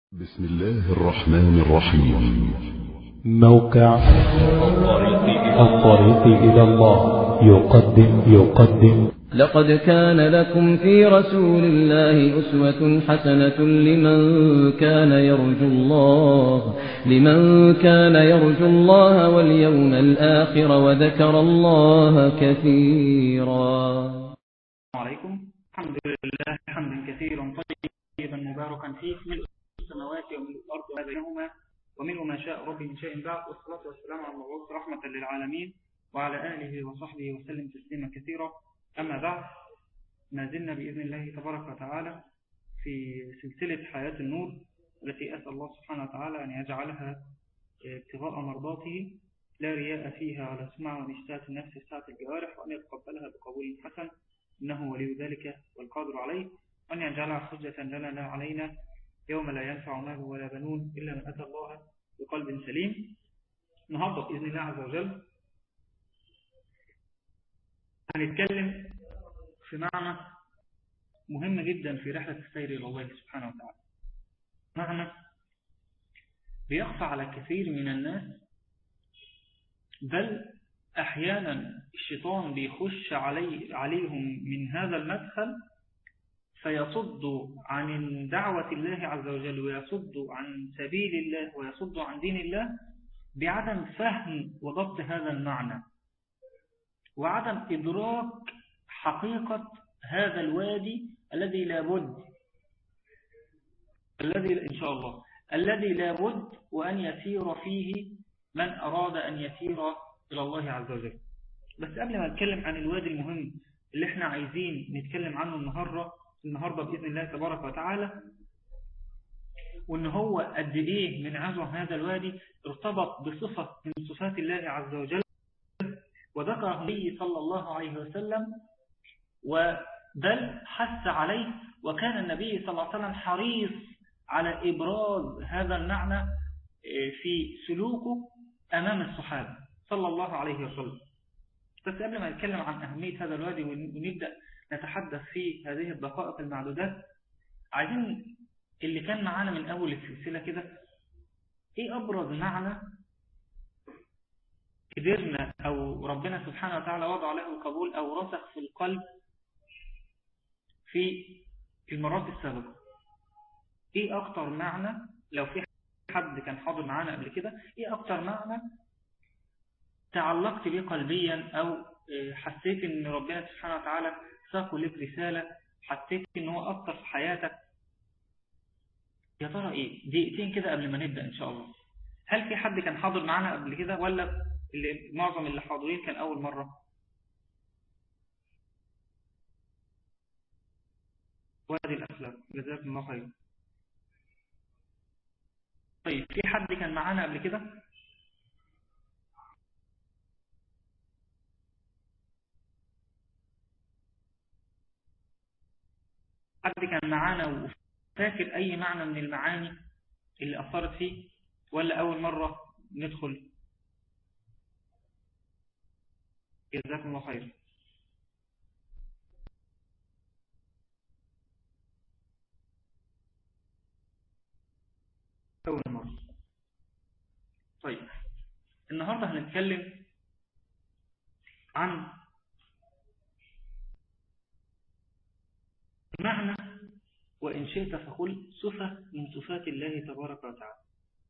بسم الله الرحمن الرحيم موقع الطريق إلى الله يقدم يقدم لقد كان لكم في رسول الله أسوة حسنة لمن كان يرجو الله لمن كان يرجو الله واليوم الآخر وذكر الله كثيرا عليكم الحمد لله حمدا كثيرا طيبا مباركا فيه ملء السماوات وملء الأرض وما بينهما ومنه ما شاء ربي من شيء بعد والصلاة والسلام على المبعوث رحمة للعالمين وعلى آله وصحبه وسلم تسليما كثيرا أما بعد ما زلنا بإذن الله تبارك وتعالى في سلسلة حياة النور التي أسأل الله سبحانه وتعالى أن يجعلها ابتغاء مرضاته لا رياء فيها ولا سمع ونشتات النفس ساعة الجوارح وأن يتقبلها بقبول حسن إنه ولي ذلك والقادر عليه وأن يجعلها حجة لنا لا علينا يوم لا ينفع مال ولا بنون إلا من أتى الله بقلب سليم النهاردة بإذن الله عز وجل هنتكلم في معنى مهم جدا في رحلة السير إلى الله سبحانه وتعالى معنى بيخفى على كثير من الناس بل أحيانا الشيطان بيخش علي عليهم من هذا المدخل فيصد عن دعوة الله عز وجل ويصد عن سبيل الله ويصد عن دين الله بعدم فهم وضبط هذا المعنى وعدم إدراك حقيقة هذا الوادي الذي لابد الذي إن شاء الله الذي لابد وأن يسير فيه من أراد أن يسير إلى الله عز وجل بس قبل ما نتكلم عن الوادي المهم اللي احنا عايزين نتكلم عنه النهاردة النهاردة بإذن الله تبارك وتعالى وإن هو قد إيه من عظم هذا الوادي ارتبط بصفة من صفات الله عز وجل وذكر النبي صلى الله عليه وسلم وبل حث عليه وكان النبي صلى الله عليه وسلم حريص على إبراز هذا المعنى في سلوكه أمام الصحابة صلى الله عليه وسلم بس قبل ما نتكلم عن أهمية هذا الوادي ونبدأ نتحدث في هذه الدقائق المعدودات عايزين اللي كان معانا من أول السلسلة كده إيه أبرز معنى قدرنا أو ربنا سبحانه وتعالى وضع له القبول أو رسخ في القلب في المرات السابقة إيه أكتر معنى لو في حد كان حاضر معانا قبل كده إيه أكتر معنى تعلقت به قلبيا أو حسيت إن ربنا سبحانه وتعالى ساقوا لك رسالة حسيت إن هو أكتر في حياتك يا ترى إيه دقيقتين كده قبل ما نبدأ إن شاء الله هل في حد كان حاضر معانا قبل كده ولا اللي معظم اللي حاضرين كان أول مرة وادي الأسلام جزاكم الله خير طيب في حد كان معانا قبل كده حد كان معانا وفاكر أي معنى من المعاني اللي أثرت فيه ولا أول مرة ندخل جزاكم الله خير أول مرة طيب النهاردة هنتكلم عن معنى وإن شئت فقل صفة من صفات الله تبارك وتعالى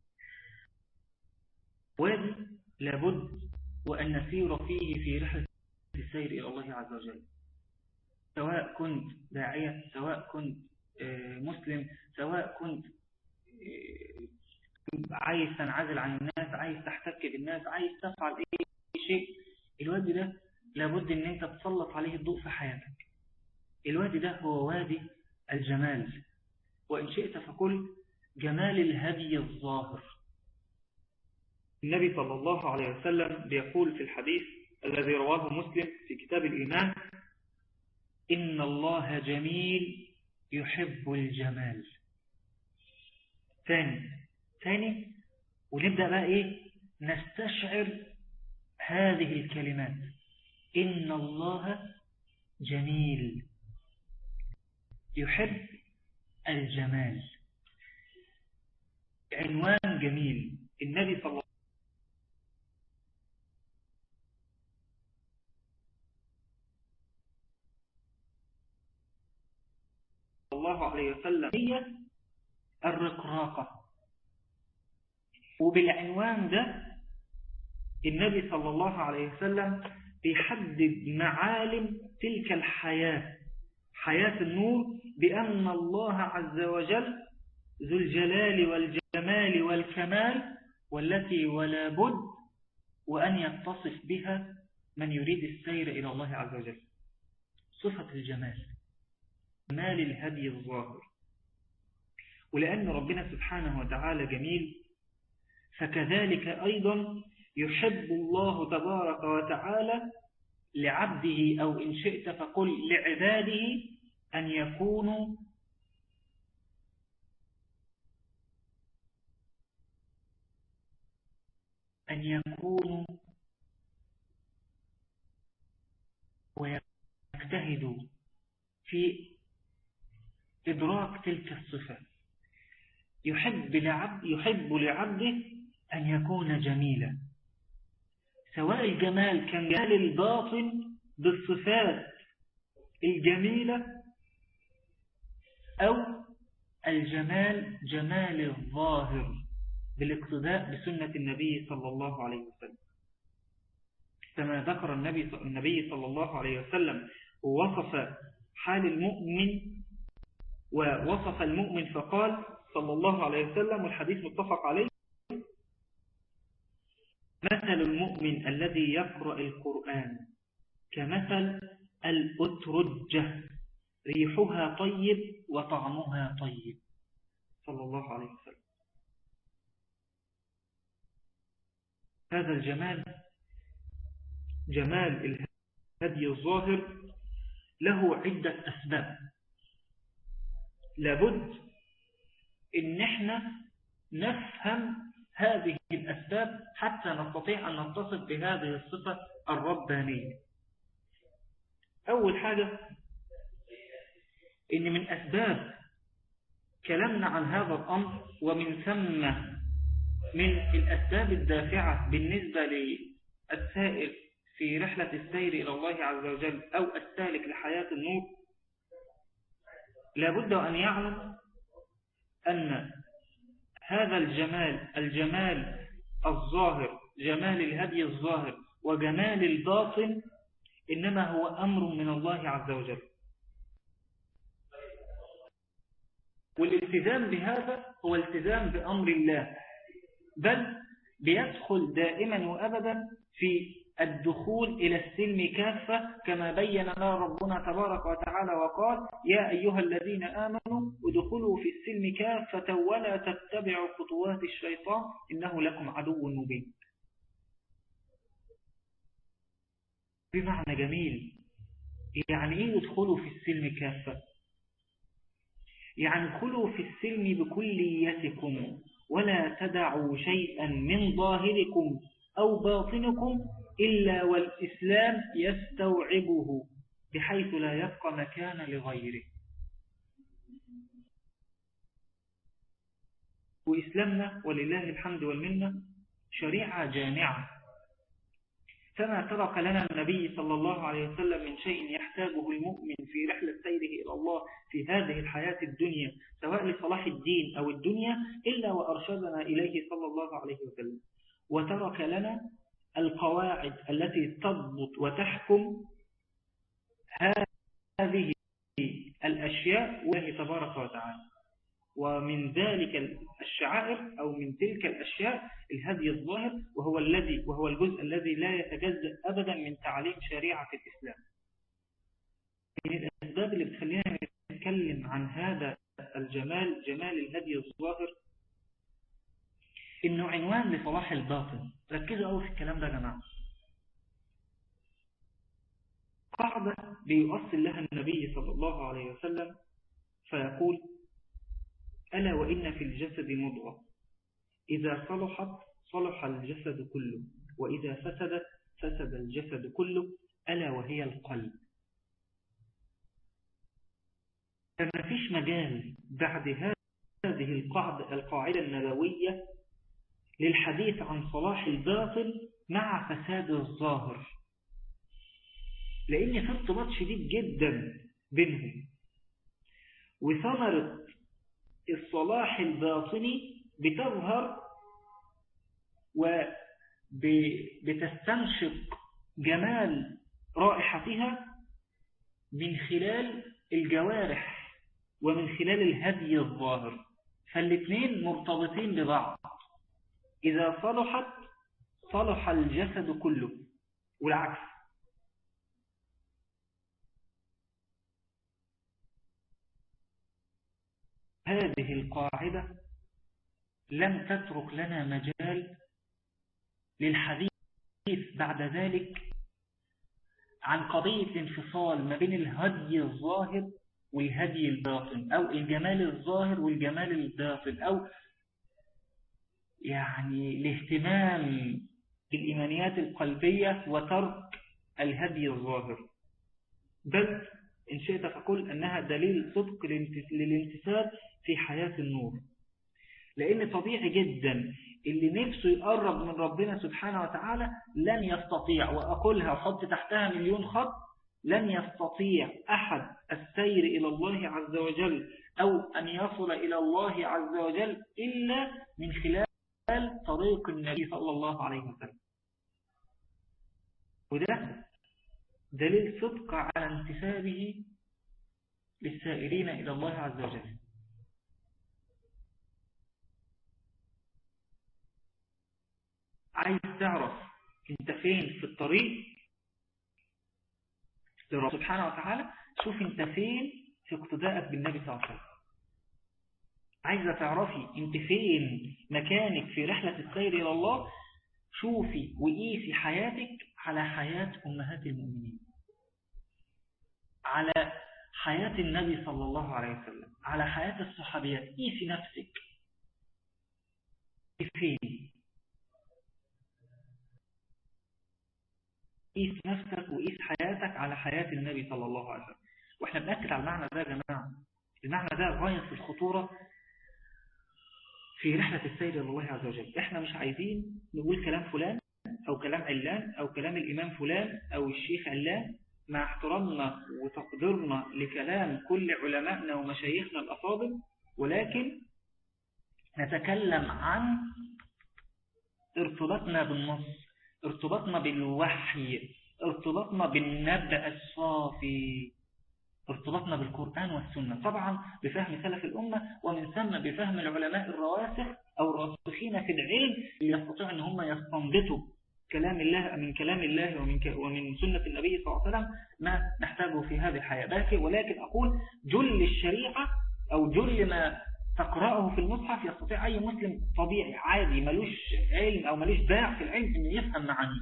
وادي لابد وأن نسير فيه في رحلة السير إلى الله عز وجل سواء كنت داعية سواء كنت مسلم سواء كنت عايز تنعزل عن الناس عايز تحتك بالناس عايز تفعل أي شيء الوادي ده لابد أن أنت تسلط عليه الضوء في حياتك الوادي ده هو وادي الجمال وإن شئت فقل جمال الهدي الظاهر النبي صلى الله عليه وسلم بيقول في الحديث الذي رواه مسلم في كتاب الإيمان إن الله جميل يحب الجمال ثاني ثاني ونبدأ بقى إيه نستشعر هذه الكلمات إن الله جميل يحب الجمال عنوان جميل النبي صلى الله عليه وسلم هي الرقراقة وبالعنوان ده النبي صلى الله عليه وسلم بيحدد معالم تلك الحياة حياة النور بأن الله عز وجل ذو الجلال والجمال والكمال والتي ولا بد وأن يتصف بها من يريد السير إلى الله عز وجل صفة الجمال مال الهدي الظاهر ولأن ربنا سبحانه وتعالى جميل فكذلك أيضا يحب الله تبارك وتعالى لعبده أو إن شئت فقل لعباده أن يكونوا أن يكونوا ويجتهدوا في إدراك تلك الصفة يحب لعبد يحب لعبده أن يكون جميلا سواء الجمال كان جمال الباطن بالصفات الجميلة أو الجمال جمال الظاهر بالاقتداء بسنة النبي صلى الله عليه وسلم كما ذكر النبي النبي صلى الله عليه وسلم ووصف حال المؤمن ووصف المؤمن فقال صلى الله عليه وسلم والحديث متفق عليه مثل المؤمن الذي يقرأ القرآن كمثل الأترجة ريحها طيب وطعمها طيب صلى الله عليه وسلم هذا الجمال جمال الهدي الظاهر له عدة أسباب لابد ان احنا نفهم هذه الأسباب حتى نستطيع أن نتصف بهذه الصفة الربانية أول حاجة إن من أسباب كلامنا عن هذا الأمر ومن ثم من الأسباب الدافعة بالنسبة للسائر في رحلة السير إلى الله عز وجل أو السالك لحياة النور لابد أن يعلم أن هذا الجمال الجمال الظاهر جمال الهدي الظاهر وجمال الباطن إنما هو أمر من الله عز وجل والالتزام بهذا هو التزام بأمر الله بل بيدخل دائما وأبدا في الدخول إلى السلم كافة كما بين لنا ربنا تبارك وتعالى وقال يا أيها الذين آمنوا ادخلوا في السلم كافة ولا تتبعوا خطوات الشيطان إنه لكم عدو مبين بمعنى جميل يعني إيه يدخلوا في السلم كافة يعني ادخلوا في السلم بكليتكم ولا تدعوا شيئا من ظاهركم أو باطنكم إلا والإسلام يستوعبه بحيث لا يبقى مكان لغيره وإسلامنا ولله الحمد والمنة شريعة جامعة فما ترك لنا النبي صلى الله عليه وسلم من شيء يحتاجه المؤمن في رحلة سيره إلى الله في هذه الحياة الدنيا سواء لصلاح الدين أو الدنيا إلا وأرشدنا إليه صلى الله عليه وسلم وترك لنا القواعد التي تضبط وتحكم هذه الأشياء وهي تبارك وتعالى ومن ذلك الشعائر أو من تلك الأشياء الهدي الظاهر وهو الذي وهو الجزء الذي لا يتجزأ أبدا من تعليم شريعة الإسلام من الأسباب اللي بتخلينا نتكلم عن هذا الجمال جمال الهدي الظاهر إنه عنوان لصلاح الباطن ركزوا قوي في الكلام ده يا جماعة قاعدة بيؤصل لها النبي صلى الله عليه وسلم فيقول ألا وإن في الجسد مضغة إذا صلحت صلح الجسد كله وإذا فسدت فسد الجسد كله ألا وهي القلب فما فيش مجال بعد هذا هذه القاعدة, القاعدة النبوية للحديث عن صلاح الباطن مع فساد الظاهر لأن في ارتباط شديد جدا بينهم وثمرة الصلاح الباطني بتظهر وبتستنشق جمال رائحتها من خلال الجوارح ومن خلال الهدي الظاهر فالاثنين مرتبطين ببعض إذا صلحت صلح الجسد كله والعكس هذه القاعدة لم تترك لنا مجال للحديث بعد ذلك عن قضية الانفصال ما بين الهدي الظاهر والهدي الباطن أو الجمال الظاهر والجمال الباطن أو يعني الاهتمام بالإيمانيات القلبية وترك الهدي الظاهر بل إن شئت فقل أنها دليل صدق للانتساب في حياة النور لأن طبيعي جدا اللي نفسه يقرب من ربنا سبحانه وتعالى لن يستطيع وأقولها وحط تحتها مليون خط لن يستطيع أحد السير إلى الله عز وجل أو أن يصل إلى الله عز وجل إلا من خلال طريق النبي صلى الله عليه وسلم وده دليل صدق على انتسابه للسائرين إلى الله عز وجل عايز تعرف انت فين في الطريق لرب سبحانه وتعالى شوف انت فين في اقتدائك بالنبي صلى الله عليه وسلم عايزة تعرفي انت فين مكانك في رحلة السير إلى الله شوفي وقيسي حياتك على حياة أمهات المؤمنين على حياة النبي صلى الله عليه وسلم على حياة الصحابيات قيسي نفسك فين قيس نفسك وقيس حياتك على حياة النبي صلى الله عليه وسلم واحنا بنأكد على المعنى ده يا جماعة المعنى ده غاية في الخطورة في رحلة السير إلى الله عز وجل احنا مش عايزين نقول كلام فلان أو كلام علان أو كلام الإمام فلان أو الشيخ علان مع احترامنا وتقديرنا لكلام كل علمائنا ومشايخنا الأفاضل ولكن نتكلم عن ارتباطنا بالنص ارتباطنا بالوحي ارتباطنا بالنبأ الصافي ارتباطنا بالقرآن والسنة طبعا بفهم سلف الأمة ومن ثم بفهم العلماء الرواسخ أو الراسخين في العلم اللي يستطيع أن هم يستنبطوا كلام الله من كلام الله ومن ومن سنة النبي صلى الله عليه وسلم ما نحتاجه في هذه الحياة ولكن أقول جل الشريعة أو جل ما تقرأه في المصحف يستطيع أي مسلم طبيعي عادي ملوش علم أو ملوش باع في العلم أن يفهم معانيه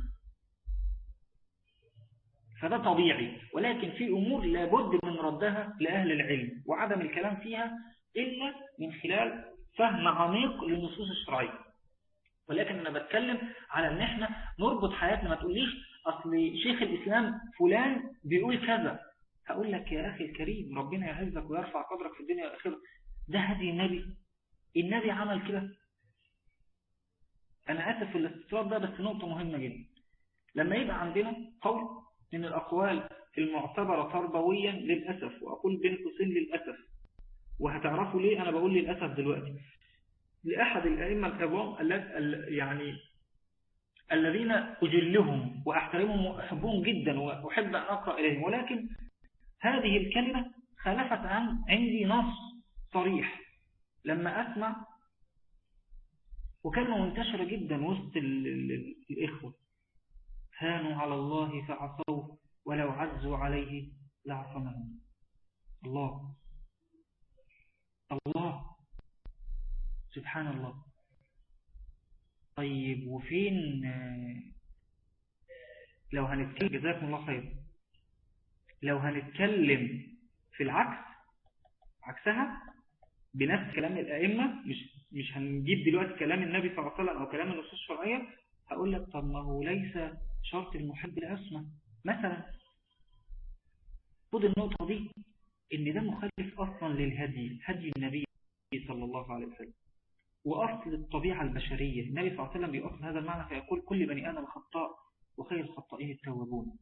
فده طبيعي ولكن في أمور لابد من ردها لأهل العلم وعدم الكلام فيها إلا من خلال فهم عميق للنصوص الشرعية ولكن أنا بتكلم على أن احنا نربط حياتنا ما تقوليش أصل شيخ الإسلام فلان بيقول كذا هقول لك يا أخي الكريم ربنا يعزك ويرفع قدرك في الدنيا والآخرة ده هدي النبي النبي عمل كده أنا آسف في الاستطراد ده بس نقطة مهمة جدا لما يبقى عندنا قول من الأقوال المعتبرة تربويا للأسف وأقول بين قوسين للأسف وهتعرفوا ليه أنا بقول للأسف دلوقتي لأحد الأئمة العظام يعني الذين أجلهم وأحترمهم وأحبهم جدا وأحب أن أقرأ إليهم ولكن هذه الكلمة خلفت عن عندي نص صريح لما أسمع وكلمة منتشرة جدا وسط الإخوة هانوا على الله فعصوه ولو عزوا عليه لعصمهم الله الله سبحان الله طيب وفين لو هنتكلم جزاكم الله خير لو هنتكلم في العكس عكسها بنفس كلام الأئمة مش مش هنجيب دلوقتي كلام النبي صلى الله عليه وسلم أو كلام النصوص الشرعية هقول لك طب ما هو ليس شرط المحب العصمة مثلا خد النقطة دي ان ده مخالف اصلا للهدي هدي النبي صلى الله عليه وسلم وأصل الطبيعة البشرية النبي صلى الله عليه وسلم بيؤصل هذا المعنى فيقول كل بني آدم خطاء وخير الخطائين التوابون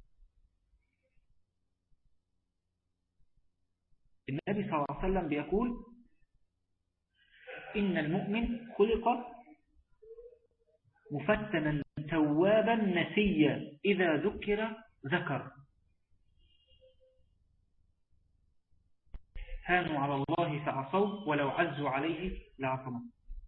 النبي صلى الله عليه وسلم بيقول إن المؤمن خلق مفتنا توابا نسيا إذا ذكر ذكر هانوا على الله فعصوا ولو عزوا عليه لعصموا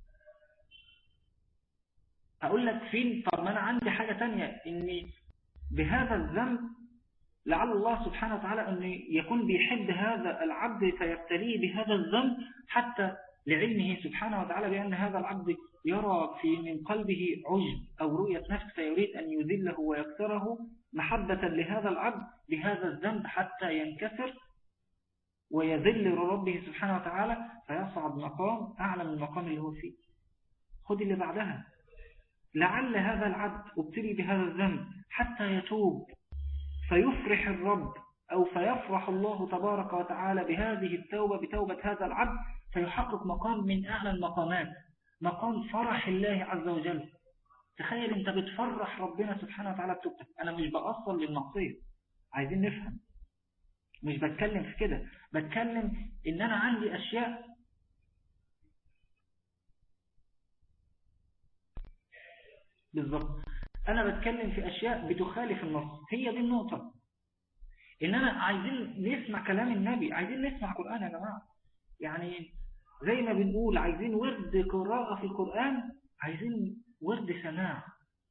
أقول لك فين طب ما أنا عندي حاجة تانية إني بهذا الذنب لعل الله سبحانه وتعالى أن يكون بيحب هذا العبد فيبتليه بهذا الذنب حتى لعلمه سبحانه وتعالى بأن هذا العبد يرى في من قلبه عجب أو رؤية نفس فيريد أن يذله ويكسره محبة لهذا العبد بهذا الذنب حتى ينكسر ويذل لربه سبحانه وتعالى فيصعد مقام أعلى من المقام اللي هو فيه خذ اللي بعدها لعل هذا العبد ابتلي بهذا الذنب حتى يتوب فيفرح الرب أو فيفرح الله تبارك وتعالى بهذه التوبة بتوبة هذا العبد فيحقق مقام من أعلى المقامات مقام فرح الله عز وجل تخيل انت بتفرح ربنا سبحانه وتعالى بتوبتك انا مش بأصل للمعصية عايزين نفهم مش بتكلم في كده بتكلم ان انا عندي اشياء بالضبط انا بتكلم في اشياء بتخالف النص هي دي النقطة اننا عايزين نسمع كلام النبي عايزين نسمع قرآن يا جماعة يعني زي ما بنقول عايزين ورد قراءة في القرآن عايزين ورد سماع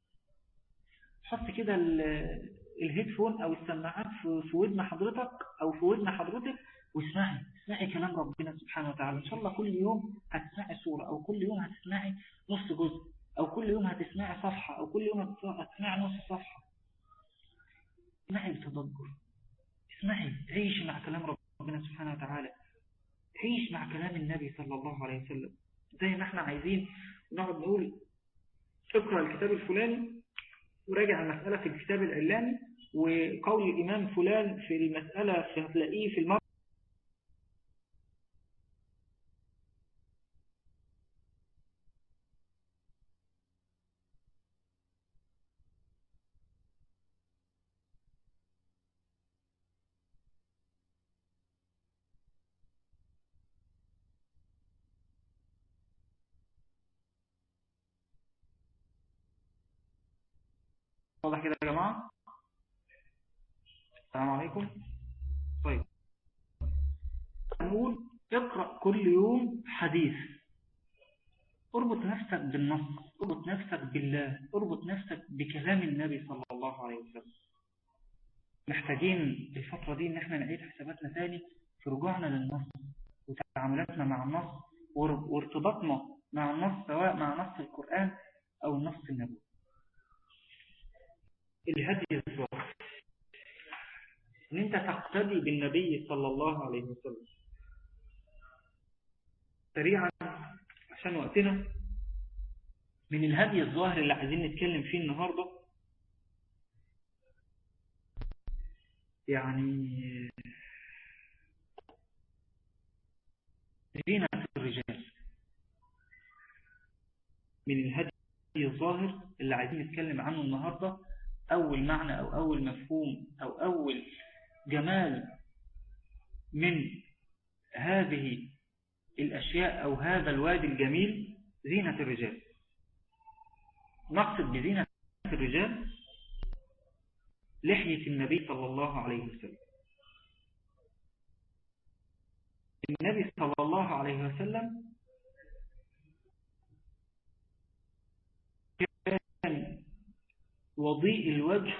حط كده الهيدفون او السماعات في ودن حضرتك او في ودن حضرتك واسمعي اسمعي كلام ربنا سبحانه وتعالى ان شاء الله كل يوم هتسمعي سورة او كل يوم هتسمعي نص جزء او كل يوم هتسمعي صفحة او كل يوم هتسمعي نص صفحة اسمعي بتدبر اسمعي عيشي مع كلام ربنا سبحانه وتعالى عيش مع كلام النبي صلى الله عليه وسلم زي ما احنا عايزين نقعد نقول اقرأ الكتاب الفلاني وراجع المسألة في الكتاب العلاني وقول الإمام فلان في المسألة هتلاقيه في المرة واضح كده يا جماعة السلام عليكم طيب نقول اقرأ كل يوم حديث اربط نفسك بالنص اربط نفسك بالله اربط نفسك بكلام النبي صلى الله عليه وسلم محتاجين الفترة دي ان احنا نعيد حساباتنا تاني في رجوعنا للنص وتعاملاتنا مع النص وارتباطنا مع النص سواء مع نص القرآن او النص النبوي الهدي الصالح ان انت تقتدي بالنبي صلى الله عليه وسلم سريعا عشان وقتنا من الهدي الظاهر اللي عايزين نتكلم فيه النهاردة يعني زينة الرجال من الهدي الظاهر اللي عايزين نتكلم عنه النهاردة أول معنى أو أول مفهوم أو أول جمال من هذه الأشياء أو هذا الوادي الجميل زينة الرجال نقصد بزينة الرجال لحية النبي صلى الله عليه وسلم النبي صلى الله عليه وسلم كان وضيء الوجه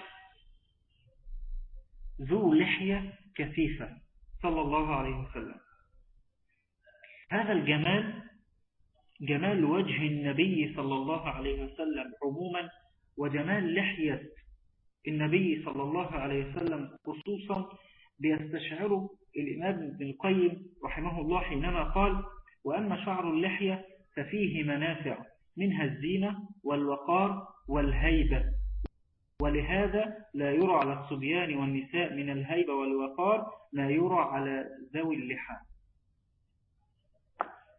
ذو لحية كثيفة صلى الله عليه وسلم هذا الجمال جمال وجه النبي صلى الله عليه وسلم عموما وجمال لحية النبي صلى الله عليه وسلم خصوصا بيستشعره الإمام ابن القيم رحمه الله حينما قال وأما شعر اللحية ففيه منافع منها الزينة والوقار والهيبة ولهذا لا يرى على الصبيان والنساء من الهيبة والوقار ما يرى على ذوي اللحى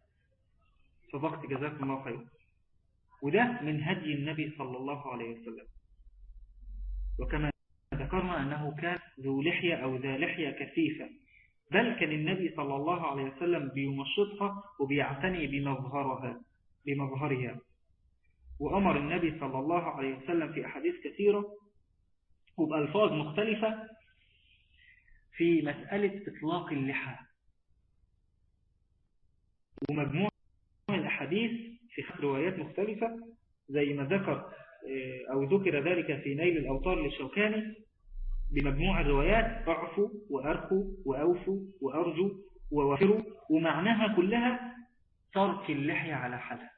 صدقت جزاكم الله خير وده من هدي النبي صلى الله عليه وسلم وكما ذكرنا أنه كان ذو لحية أو ذا لحية كثيفة بل كان النبي صلى الله عليه وسلم بيمشطها وبيعتني بمظهرها بمظهرها وأمر النبي صلى الله عليه وسلم في أحاديث كثيرة وبألفاظ مختلفة في مسألة إطلاق اللحى ومجموع الأحاديث في روايات مختلفة زي ما ذكر أو ذكر ذلك في نيل الأوطار للشوكاني بمجموع الروايات اعفوا وأرخوا وأوفوا وأرجوا ووفروا ومعناها كلها ترك اللحية على حالها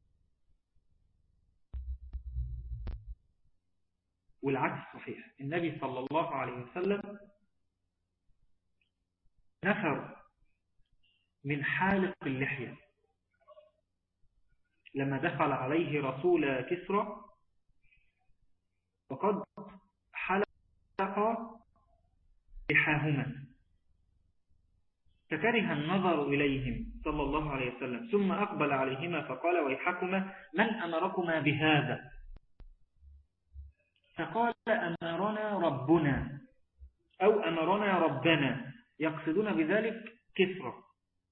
والعكس صحيح النبي صلى الله عليه وسلم نفر من حالق اللحية لما دخل عليه رسول كسرى وقد حلق لحاهما فكره النظر إليهم صلى الله عليه وسلم ثم أقبل عليهما فقال ويحكما من أمركما بهذا فقال أمرنا ربنا أو أمرنا ربنا يقصدون بذلك كسرى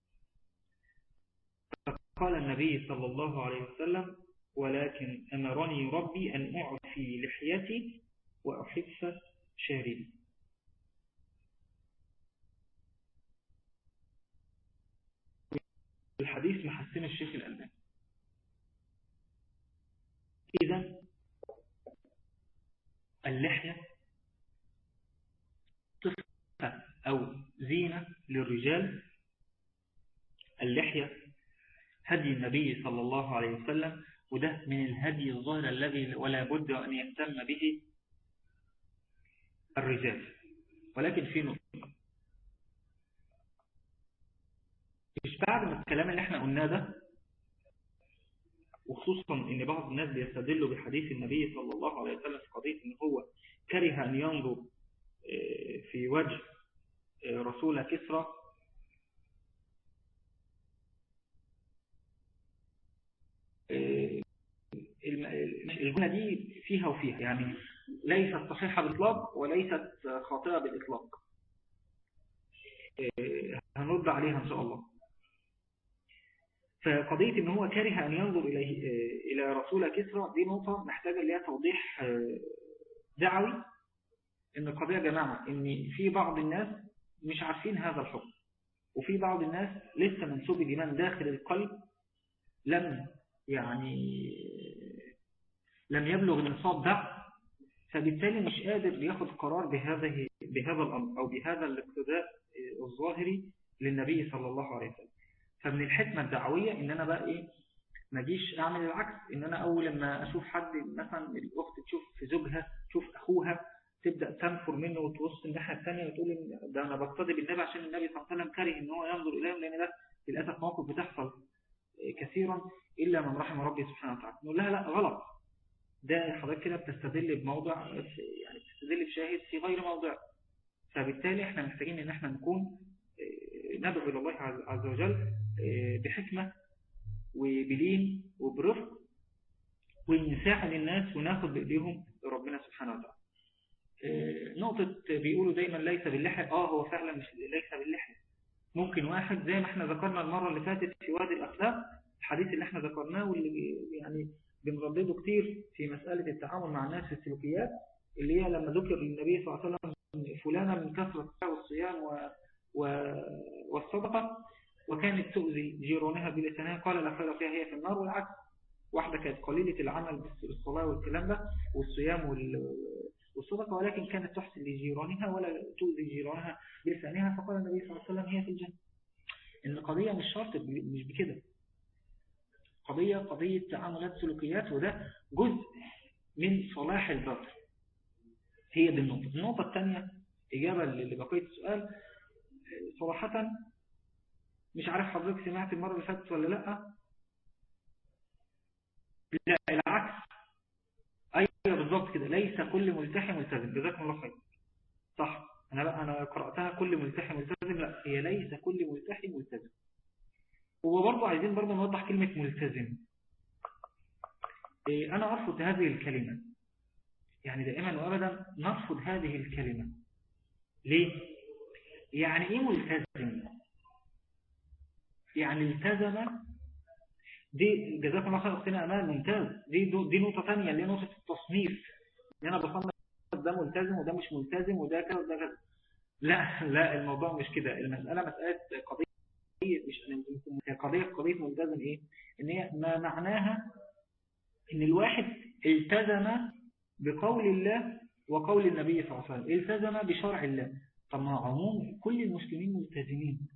فقال النبي صلى الله عليه وسلم ولكن أمرني ربي أن أعفي لحيتي وأحف شاربي الحديث محسن الشيخ الألباني إذا اللحية صفة أو زينة للرجال اللحية هدي النبي صلى الله عليه وسلم وده من الهدي الظاهر الذي ولا بد أن يهتم به الرجال ولكن في نقطة مش بعد ما الكلام اللي احنا قلناه ده وخصوصا ان بعض الناس بيستدلوا بحديث النبي صلى الله عليه وسلم في قضية ان هو كره ان ينظر في وجه رسول كسرى الجملة دي فيها وفيها يعني ليست صحيحة بالإطلاق وليست خاطئة بالإطلاق هنرد عليها إن شاء الله فقضية ان هو كره ان ينظر إليه الى رسول كسرى دي نقطة محتاجة لها توضيح دعوي ان القضية يا جماعة ان في بعض الناس مش عارفين هذا الحكم وفي بعض الناس لسه منسوب الإيمان داخل القلب لم يعني لم يبلغ نصاب ده فبالتالي مش قادر ياخد قرار بهذه بهذا الأمر أو بهذا الاقتداء الظاهري للنبي صلى الله عليه وسلم فمن الحكمة الدعوية ان انا بقى ايه ما جيش اعمل العكس ان انا اول لما اشوف حد مثلا الاخت تشوف في زوجها تشوف اخوها تبدأ تنفر منه وتبص الناحية الثانية وتقول إن ده انا بقتدي بالنبي عشان النبي صلى الله عليه وسلم كره ان هو ينظر اليهم لان ده للاسف موقف بتحصل كثيرا الا من رحم ربي سبحانه وتعالى نقول لها لا غلط ده حضرتك كده بتستدل بموضع يعني بتستدل بشاهد في غير موضع فبالتالي احنا محتاجين ان احنا نكون ندعو إلى الله عز وجل بحكمة وبلين وبرفق ونساعد الناس وناخد بإيديهم ربنا سبحانه وتعالى نقطة بيقولوا دايما ليس باللحية اه هو فعلا مش ليس باللحية ممكن واحد زي ما احنا ذكرنا المرة اللي فاتت في وادي الأخلاق الحديث اللي احنا ذكرناه واللي يعني بنردده كتير في مسألة التعامل مع الناس في السلوكيات اللي هي لما ذكر النبي صلى الله عليه وسلم فلانة من كثرة الصيام و والصدقة وكانت تؤذي جيرانها بلسانها قال لا خير فيها هي في النار والعكس واحدة كانت قليلة العمل بالصلاة والكلام ده والصيام والصدقة ولكن كانت تحسن لجيرانها ولا تؤذي جيرانها بلسانها فقال النبي صلى الله عليه وسلم هي في الجنة إن القضية مش شرط مش بكده قضية قضية تعاملات سلوكيات وده جزء من صلاح الباطل هي دي النقطة النقطة الثانية إجابة لبقية السؤال صراحة مش عارف حضرتك سمعت المرة اللي فاتت ولا لا لا العكس ايوه بالظبط كده ليس كل ملتحي ملتزم جزاكم الله خير صح انا بقى انا قراتها كل ملتحي ملتزم لا هي ليس كل ملتحي ملتزم وبرضه عايزين برضه نوضح كلمة ملتزم إيه، أنا أرفض هذه الكلمة يعني دائما وأبدا نرفض هذه الكلمة ليه؟ يعني إيه ملتزم؟ يعني التزم دي جزاكم الله خير أختنا أمان ممتاز دي, دي نقطة ثانية اللي هي نقطة التصنيف يعني أنا بصنف ده ملتزم وده مش ملتزم وده كذا وده كذا لا لا الموضوع مش كده المسألة مسألة قضية مش قضية قضية ملتزم إيه إن هي ما معناها إن الواحد التزم بقول الله وقول النبي صلى الله عليه وسلم التزم بشرع الله طب ما عموم كل المسلمين ملتزمين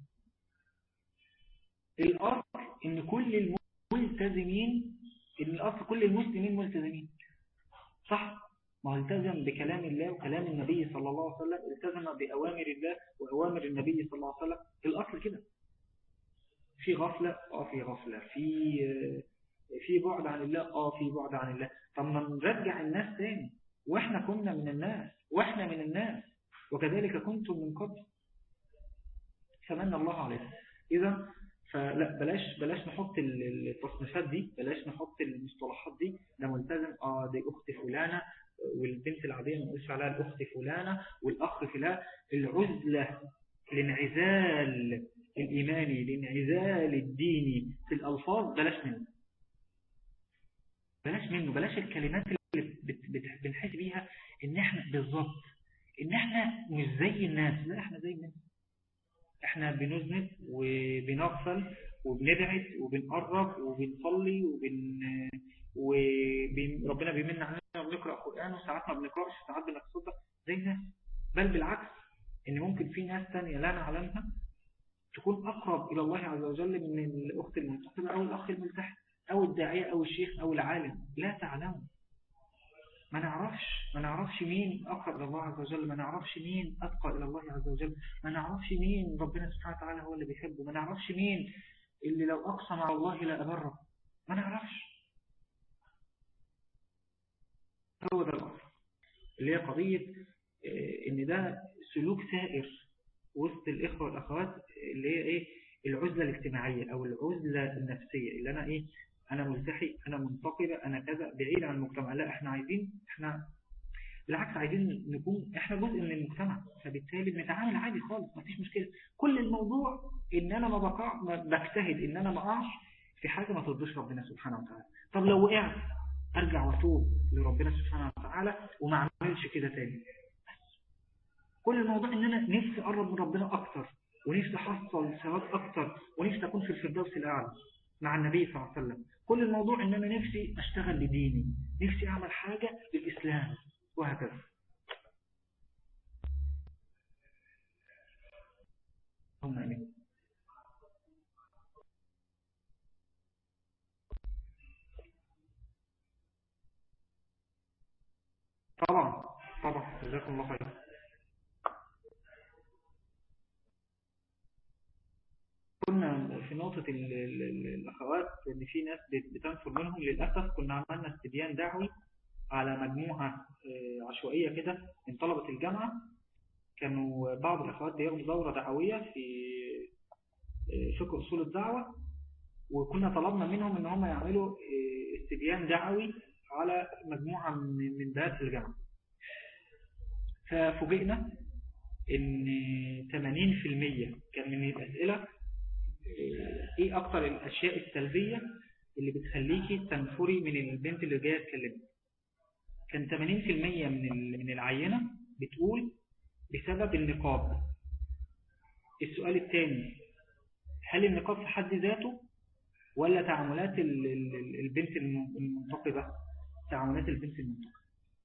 الأصل إن كل الملتزمين إن الأصل كل المسلمين ملتزمين صح ما هو التزم بكلام الله وكلام النبي صلى الله عليه وسلم التزم بأوامر الله وأوامر النبي صلى الله عليه وسلم الأصل كده في غفلة اه في غفلة في في بعد عن الله اه في بعد عن الله طب ما نرجع الناس تاني واحنا كنا من الناس واحنا من الناس وكذلك كنتم من قبل فمن الله عليه إذا فلا بلاش بلاش نحط التصنيفات دي بلاش نحط المصطلحات دي ده ملتزم اه دي اخت فلانه والبنت العاديه ما نقولش عليها الاخت فلانه والاخ فلان العزله الانعزال الايماني الانعزال الديني في الالفاظ بلاش منه بلاش منه بلاش الكلمات اللي بنحس بيها ان احنا بالظبط ان احنا مش زي الناس لا احنا زي الناس احنا بنذنب وبنغفل وبنبعد وبنقرب وبنصلي وبن وربنا بيمن علينا وبنقرأ قرآن وساعات ما بنقرأش ساعات بنتصدق زي الناس بل بالعكس ان ممكن في ناس تانية لا نعلمها تكون أقرب إلى الله عز وجل من الأخت المنتقبة أو الأخ الملتحد أو الداعية أو الشيخ أو العالم لا تعلم ما نعرفش ما نعرفش مين أقرب إلى الله عز وجل ما نعرفش مين أتقى إلى الله عز وجل ما نعرفش مين ربنا سبحانه وتعالى هو اللي بيحبه ما نعرفش مين اللي لو أقسم على الله لا أبره ما نعرفش هو ده الأمر اللي هي قضية إن ده سلوك سائر وسط الإخوة والأخوات اللي هي إيه العزلة الاجتماعية أو العزلة النفسية اللي أنا إيه أنا ملتحي أنا منتقبة أنا كذا بعيد عن المجتمع لا إحنا عايزين إحنا بالعكس عايزين نكون إحنا جزء من المجتمع فبالتالي بنتعامل عادي خالص مفيش مشكلة كل الموضوع إن أنا ما بقع ما بجتهد إن أنا ما أقعش في حاجة ما ترضيش ربنا سبحانه وتعالى طب لو وقعت أرجع وأتوب لربنا سبحانه وتعالى وما أعملش كده تاني كل الموضوع إن أنا نفسي أقرب من ربنا أكتر ونفسي أحصل ثواب أكتر ونفسي أكون في الفردوس الأعلى مع النبي صلى الله عليه وسلم كل الموضوع إن أنا نفسي أشتغل لديني نفسي أعمل حاجة للإسلام وهكذا هم أمين طبعا طبعا جزاكم الله خير كنا في نقطة الأخوات إن في ناس بتنفر منهم للأسف كنا عملنا استبيان دعوي على مجموعة عشوائية كده من طلبة الجامعة كانوا بعض الأخوات بياخدوا دورة دعوية في فقه أصول الدعوة وكنا طلبنا منهم إن هم يعملوا استبيان دعوي على مجموعة من بنات الجامعة ففوجئنا إن 80% كان من الأسئلة ايه اكتر الاشياء السلبية اللي بتخليكي تنفري من البنت اللي جايه تكلمك كان 80% من من العينة بتقول بسبب النقاب السؤال الثاني هل النقاب في حد ذاته ولا تعاملات البنت المنتقبة تعاملات البنت المنتقبة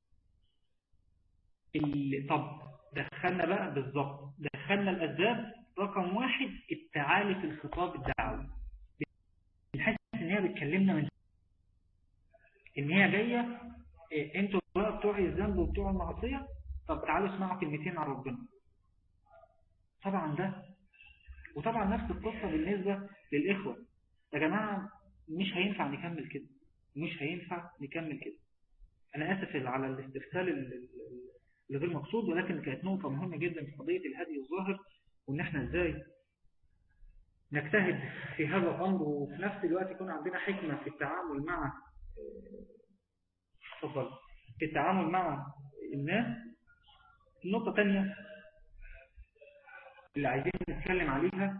طب دخلنا بقى بالظبط دخلنا الأسباب رقم واحد التعالي في الخطاب الدعوي بنحس ان هي بتكلمنا من ان هي جاية إيه انتوا بقى بتوع الذنب وبتوع المعصية طب تعالوا اسمعوا كلمتين عن ربنا طبعا ده وطبعا نفس القصة بالنسبة للإخوة يا جماعة مش هينفع نكمل كده مش هينفع نكمل كده أنا آسف على الاستفسال اللي غير مقصود ولكن كانت نقطة مهمة جدا في قضية الهدي الظاهر وإن احنا ازاي نجتهد في هذا الأمر وفي نفس الوقت يكون عندنا حكمة في التعامل مع تفضل في التعامل مع الناس النقطة تانية اللي عايزين نتكلم عليها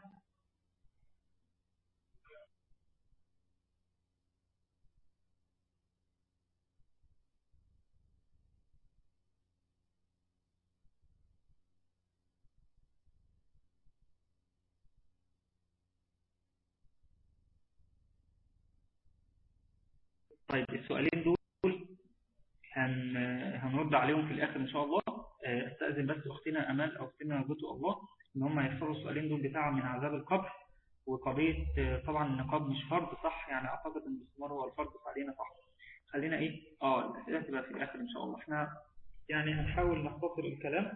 طيب السؤالين دول هن... هنرد عليهم في الآخر إن شاء الله استأذن بس أختنا أمال أو أختنا جوتو الله إن هم يفسروا السؤالين دول بتاعهم من عذاب القبر وقضية طبعا النقاب مش فرض صح يعني أعتقد إن الاستمرار هو الفرض علينا صح خلينا إيه آه الأسئلة تبقى في الآخر إن شاء الله إحنا يعني هنحاول نختصر الكلام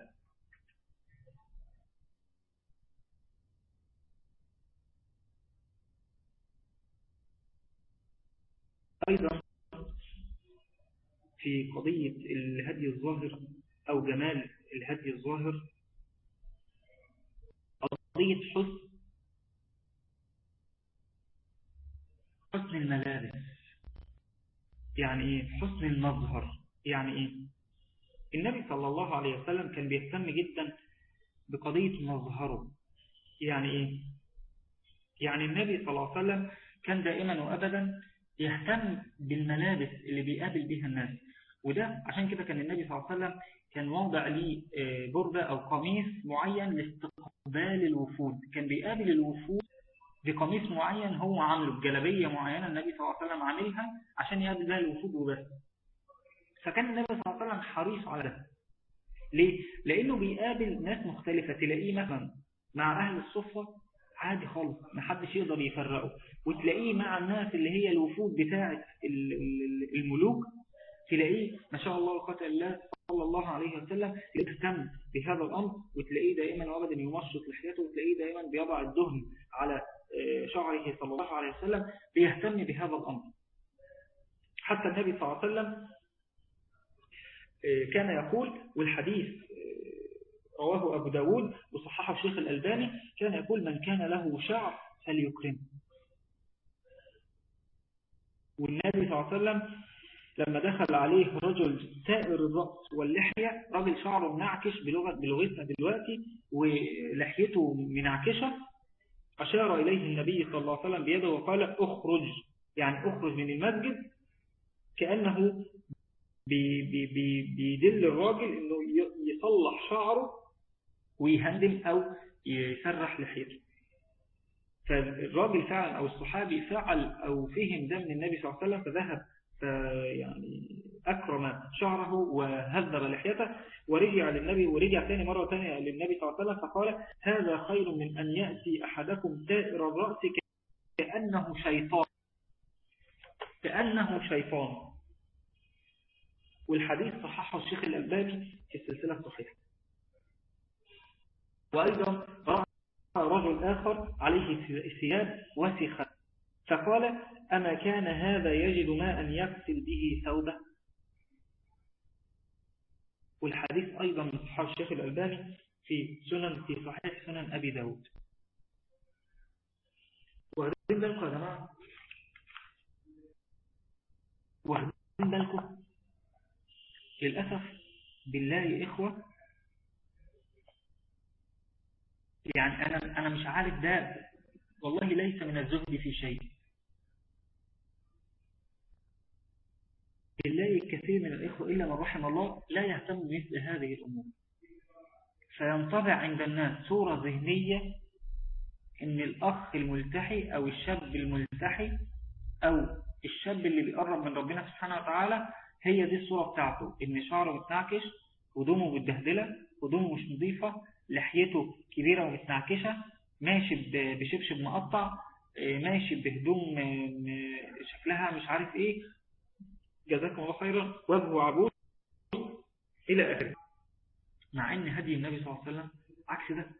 أيضا في قضية الهدي الظاهر أو جمال الهدي الظاهر قضية حسن حسن الملابس يعني إيه حسن المظهر يعني إيه النبي صلى الله عليه وسلم كان بيهتم جدا بقضية مظهره يعني إيه يعني النبي صلى الله عليه وسلم كان دائما وأبدا يهتم بالملابس اللي بيقابل بيها الناس وده عشان كده كان النبي صلى الله عليه وسلم كان واضع ليه بردة أو قميص معين لاستقبال الوفود كان بيقابل الوفود بقميص معين هو عامله بجلبية معينة النبي صلى الله عليه وسلم عاملها عشان يقابل بها الوفود وبس فكان النبي صلى الله عليه وسلم حريص على ده ليه؟ لأنه بيقابل ناس مختلفة تلاقيه مثلا مع أهل الصفة عادي خالص محدش يقدر يفرقه وتلاقيه مع الناس اللي هي الوفود بتاعة الملوك تلاقيه ما شاء الله وقت الله صلى الله عليه وسلم يهتم بهذا الأمر وتلاقيه دائما وابدا يمشط لحيته وتلاقيه دائما بيضع الدهن على شعره صلى الله عليه وسلم بيهتم بهذا الأمر حتى النبي صلى الله عليه وسلم كان يقول والحديث رواه أبو داود وصححه الشيخ الألباني كان يقول من كان له شعر فليكرم والنبي صلى الله عليه وسلم لما دخل عليه رجل سائر الرأس واللحية رجل شعره منعكش بلغة بلغتنا دلوقتي ولحيته منعكشة أشار إليه النبي صلى الله عليه وسلم بيده وقال اخرج يعني اخرج من المسجد كأنه بي بي بي بيدل الراجل انه يصلح شعره ويهندم او يسرح لحيته فالراجل فعلا او الصحابي فعل او فهم ده من النبي صلى الله عليه وسلم فذهب يعني أكرم شعره وهذب لحيته ورجع للنبي ورجع ثاني مرة ثانية للنبي صلى الله عليه وسلم فقال هذا خير من أن يأتي أحدكم سائر الرأس كأنه شيطان كأنه شيطان والحديث صححه الشيخ الألباني في السلسلة الصحيحة وأيضا رأى رجل آخر عليه ثياب وسخة فقال أما كان هذا يجد ماء يغسل به ثوبه والحديث أيضا من صحاب الشيخ الألباني في سنن في صحيح سنن أبي داود واخدين بالكم يا جماعة واخدين بالكم للأسف بالله إخوة يعني أنا, أنا مش عارف ده والله ليس من الزهد في شيء بالله الكثير من الإخوة إلا من رحم الله لا يهتم بمثل هذه الأمور فينطبع عند الناس صورة ذهنية إن الأخ الملتحي أو الشاب الملتحي أو الشاب اللي بيقرب من ربنا سبحانه وتعالى هي دي الصورة بتاعته إن شعره متنعكش هدومه متبهدلة هدومه مش نظيفة لحيته كبيرة ومتنعكشة ماشي بشبشب مقطع ماشي بهدوم شكلها مش عارف ايه جزاكم الله خيرا وجهه عبود الى اخره مع ان هدي النبي صلى الله عليه وسلم عكس ده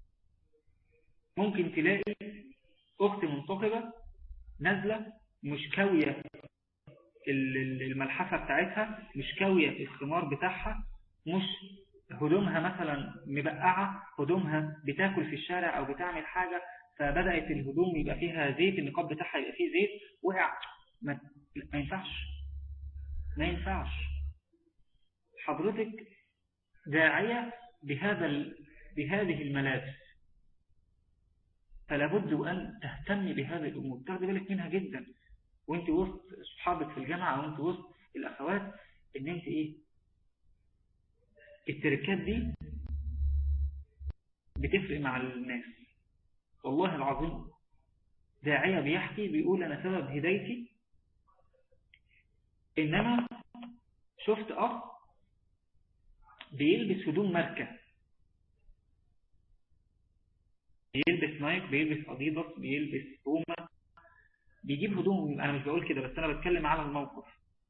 ممكن تلاقي اخت منتقبة نازلة مش كاوية الملحفة بتاعتها مش كاوية الخمار بتاعها مش هدومها مثلا مبقعة هدومها بتاكل في الشارع او بتعمل حاجة فبدأت الهدوم يبقى فيها زيت النقاب بتاعها يبقى فيه زيت وقع ما, ما ينفعش ما ينفعش حضرتك داعية بهذا ال... بهذه الملابس فلا بد أن تهتمي بهذه الأمور تاخدي بالك منها جدا وانت وسط صحابك في الجامعة وانت وسط الأخوات ان انت ايه التركات دي بتفرق مع الناس والله العظيم داعية بيحكي بيقول أنا سبب هدايتي إن أنا شفت أخ بيلبس هدوم ماركة بيلبس نايك بيلبس أديداس بيلبس بوما بيجيب هدوم أنا مش بقول كده بس أنا بتكلم على الموقف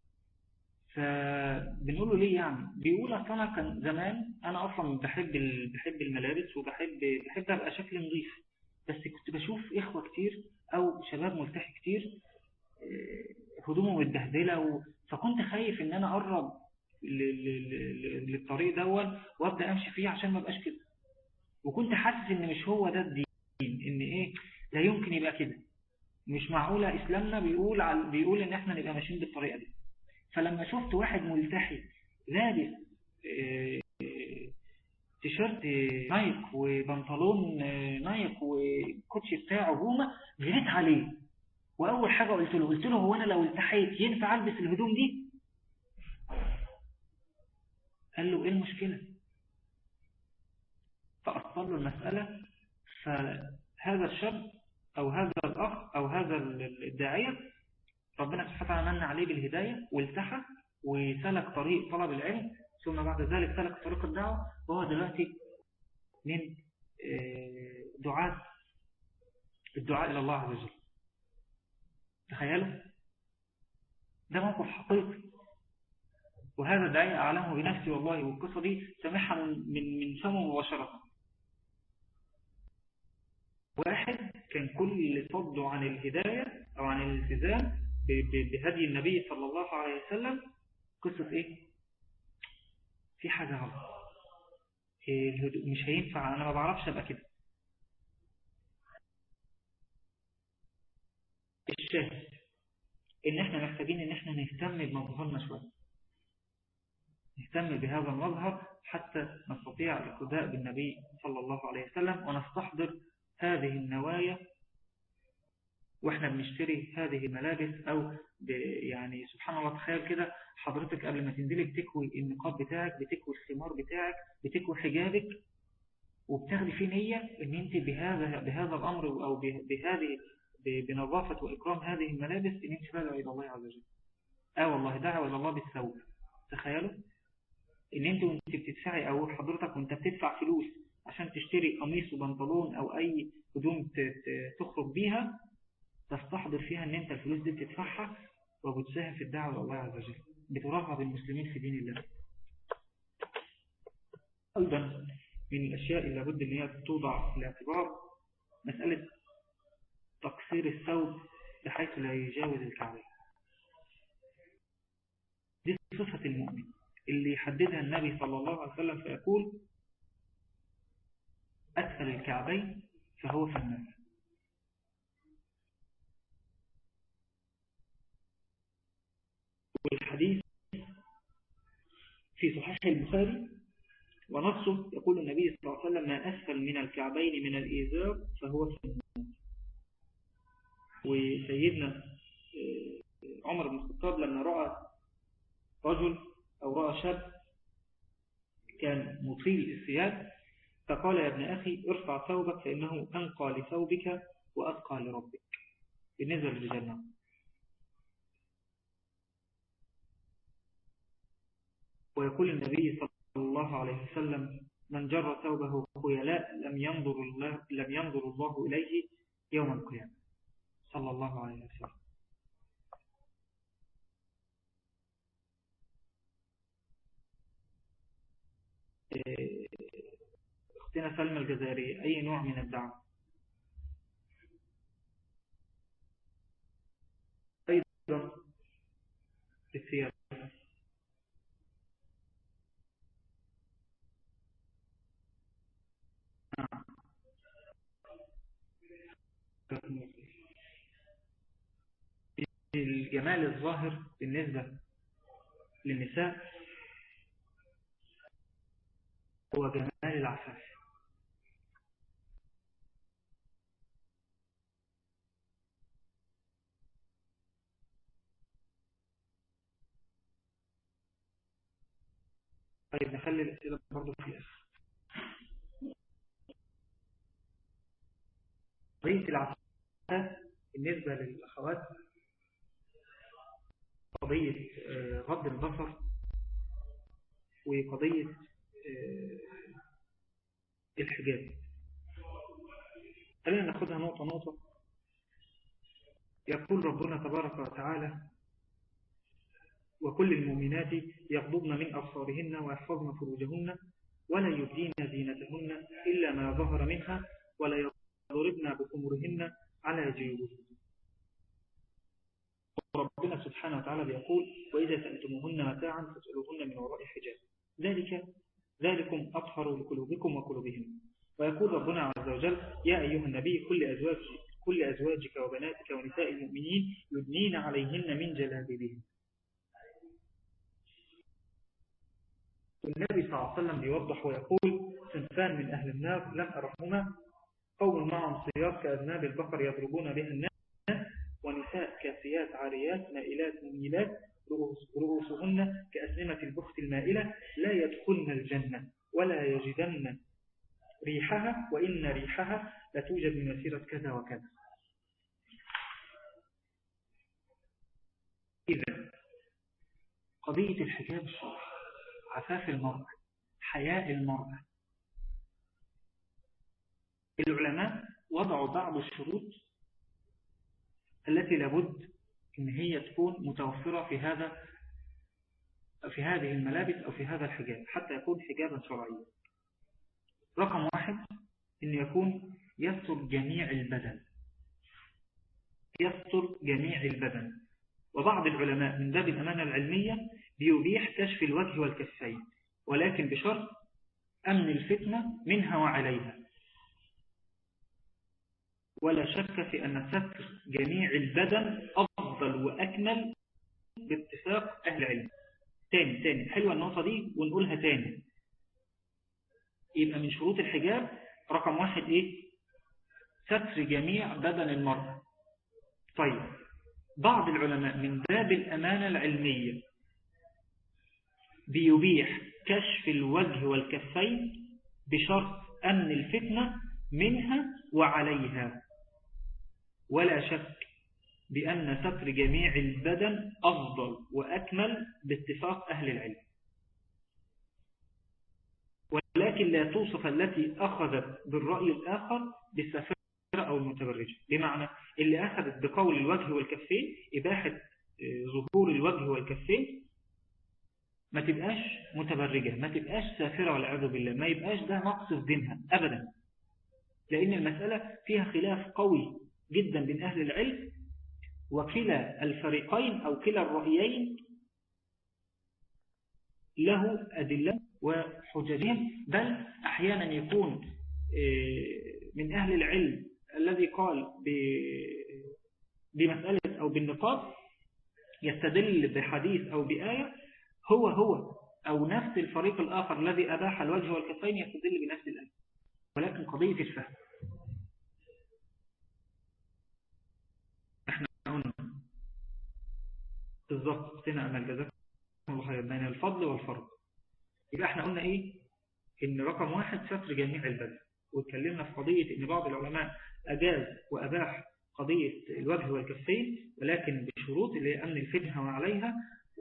فبنقول له ليه يعني بيقول اصل انا كان زمان انا اصلا بحب بحب الملابس وبحب بحب ابقى شكلي نظيف بس كنت بشوف اخوه كتير او شباب ملتحي كتير هدومه متبهدله و... فكنت خايف ان انا اقرب للطريق دون وابدا امشي فيه عشان ما ابقاش كده وكنت حاسس ان مش هو ده الدين ان ايه لا يمكن يبقى كده مش معقوله اسلامنا بيقول على بيقول ان احنا نبقى ماشيين بالطريقه دي فلما شفت واحد ملتحي لابس تيشيرت نايك وبنطلون نايك والكوتشي بتاعه بوما جريت عليه واول حاجه قلت له قلت له هو انا لو التحيت ينفع البس الهدوم دي قال له ايه المشكله فاصل له المساله فهذا الشاب او هذا الاخ او هذا الداعيه ربنا سبحانه وتعالى من عليه بالهداية والتحى وسلك طريق طلب العلم ثم بعد ذلك سلك طريق الدعوة وهو دلوقتي من دعاة الدعاء إلى الله عز وجل تخيلوا ده موقف حقيقي وهذا الدعاء أعلمه بنفسي والله والقصة دي سامعها من من فمه مباشرة واحد كان كل اللي صده عن الهداية أو عن الالتزام بهدي النبي صلى الله عليه وسلم قصة ايه في حاجة غلط مش هينفع انا ما بعرفش ابقى كده الشاهد ان احنا محتاجين ان احنا نهتم بمظهرنا شوية نهتم بهذا المظهر حتى نستطيع الاقتداء بالنبي صلى الله عليه وسلم ونستحضر هذه النوايا واحنا بنشتري هذه الملابس او يعني سبحان الله تخيل كده حضرتك قبل ما تنزلي بتكوي النقاب بتاعك بتكوي الخمار بتاعك بتكوي حجابك وبتاخدي فيه نية ان انت بهذا بهذا الامر او بهذه بنظافة واكرام هذه الملابس ان انت تدعو الى الله عز وجل اه والله دعوة الى الله بالثوب تخيلوا ان انت وانت بتدفعي او حضرتك وانت بتدفع فلوس عشان تشتري قميص وبنطلون او اي هدوم تخرج بيها تستحضر فيها ان انت الفلوس دي بتدفعها وبتساهم في الدعوة لله عز وجل بترغب المسلمين في دين الله ايضا من الاشياء اللي لابد ان هي توضع في الاعتبار مسألة تقصير الثوب بحيث لا يجاوز الكعبين دي صفة المؤمن اللي يحددها النبي صلى الله عليه وسلم فيقول أسفل الكعبين فهو في النار والحديث في صحيح البخاري ونصه يقول النبي صلى الله عليه وسلم ما أسفل من الكعبين من الإيزار فهو في النار وسيدنا عمر بن الخطاب لما رأى رجل أو رأى شاب كان مطيل الثياب فقال يا ابن أخي ارفع ثوبك فإنه أنقى لثوبك وأتقى لربك بالنسبة للجنة ويقول النبي صلى الله عليه وسلم من جر ثوبه خيلاء لم ينظر الله لم ينظر الله إليه يوم القيامة صلى الله عليه وسلم اختنا سلمى الجزائرية أي نوع من الدعوة أيضا الثياب الجمال الظاهر بالنسبة للنساء هو جمال العفاف طيب نخلي الأسئلة برضو في الآخر قضية العفاف بالنسبة للأخوات قضية غض البصر وقضية الحجاب خلينا ناخدها نقطة نقطة يقول ربنا تبارك وتعالى وكل المؤمنات يغضبن من أبصارهن ويحفظن فروجهن ولا يبدين زينتهن إلا ما ظهر منها ولا يضربن بخمرهن على جيوبهن ربنا سبحانه وتعالى بيقول وإذا سألتموهن متاعا فاسألوهن من وراء حجاب ذلك ذلكم أطهر لقلوبكم وقلوبهم ويقول ربنا عز وجل يا أيها النبي كل أزواج كل أزواجك وبناتك ونساء المؤمنين يدنين عليهن من جلابيبهن النبي صلى الله عليه وسلم بيوضح ويقول صنفان من أهل النار لم أرحهما قوم معهم صياط كأذناب البقر يضربون بها الناس ونساء كاسيات عاريات مائلات مميلات رؤوسهن كأسنمة البخت المائلة لا يدخلن الجنة ولا يجدن ريحها وإن ريحها لتوجد من مسيرة كذا وكذا إذا قضية الحجاب الشرعي عفاف المرأة حياء المرأة العلماء وضعوا بعض الشروط التي لابد ان هي تكون متوفرة في هذا في هذه الملابس او في هذا الحجاب حتى يكون حجابا شرعيا رقم واحد ان يكون يستر جميع البدن يستر جميع البدن وبعض العلماء من باب الأمانة العلمية بيبيح كشف الوجه والكفين ولكن بشرط أمن الفتنة منها وعليها ولا شك في أن ستر جميع البدن أفضل وأكمل باتفاق أهل العلم تاني تاني حلوة النقطة دي ونقولها تاني يبقى من شروط الحجاب رقم واحد إيه ستر جميع بدن المرأة طيب بعض العلماء من باب الأمانة العلمية بيبيح كشف الوجه والكفين بشرط أمن الفتنة منها وعليها ولا شك بأن ستر جميع البدن أفضل وأكمل باتفاق أهل العلم ولكن لا توصف التي أخذت بالرأي الآخر بالسفارة أو المتبرجة بمعنى اللي أخذت بقول الوجه والكفين إباحة ظهور الوجه والكفين ما تبقاش متبرجة ما تبقاش سافرة والعياذ بالله ما يبقاش ده نقص في دينها أبدا لأن المسألة فيها خلاف قوي جدا بين أهل العلم وكلا الفريقين أو كلا الرأيين له أدلة وحججهم بل أحيانا يكون من أهل العلم الذي قال بمسألة أو بالنقاط يستدل بحديث أو بآية هو هو أو نفس الفريق الآخر الذي أباح الوجه والكفين يستدل بنفس الآية ولكن قضية الفهم احنا قلنا بالضبط سنة أمل جزاكم الله خير بين الفضل والفرض يبقى احنا قلنا ايه ان رقم واحد ستر جميع البدن واتكلمنا في قضية ان بعض العلماء أجاز وأباح قضية الوجه والكفين ولكن بشروط اللي هي أمن الفتنة وعليها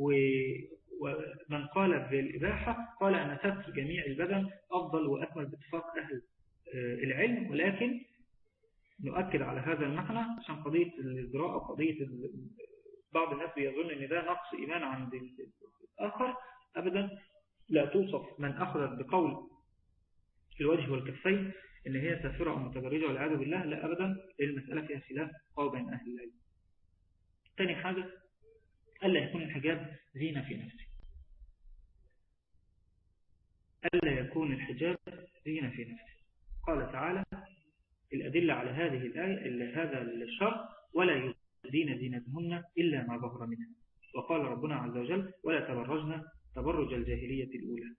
ومن قال بالإباحة قال أن ستر جميع البدن أفضل وأكمل باتفاق أهل العلم ولكن نؤكد على هذا المعنى عشان قضية الإجراء وقضية بعض الناس بيظن أن ده نقص إيمان عند الآخر أبدا لا توصف من أخذت بقول الوجه والكفين ان هي سافرة او متبرجة والعياذ بالله لا ابدا المسألة فيها خلاف قوي بين اهل العلم ثاني حاجة الا يكون الحجاب زينة في نفسه الا يكون الحجاب زينة في نفسه قال تعالى الأدلة على هذه الآية هذا الشر ولا يبدين زينتهن إلا ما ظهر منها وقال ربنا عز وجل ولا تبرجن تبرج الجاهلية الأولى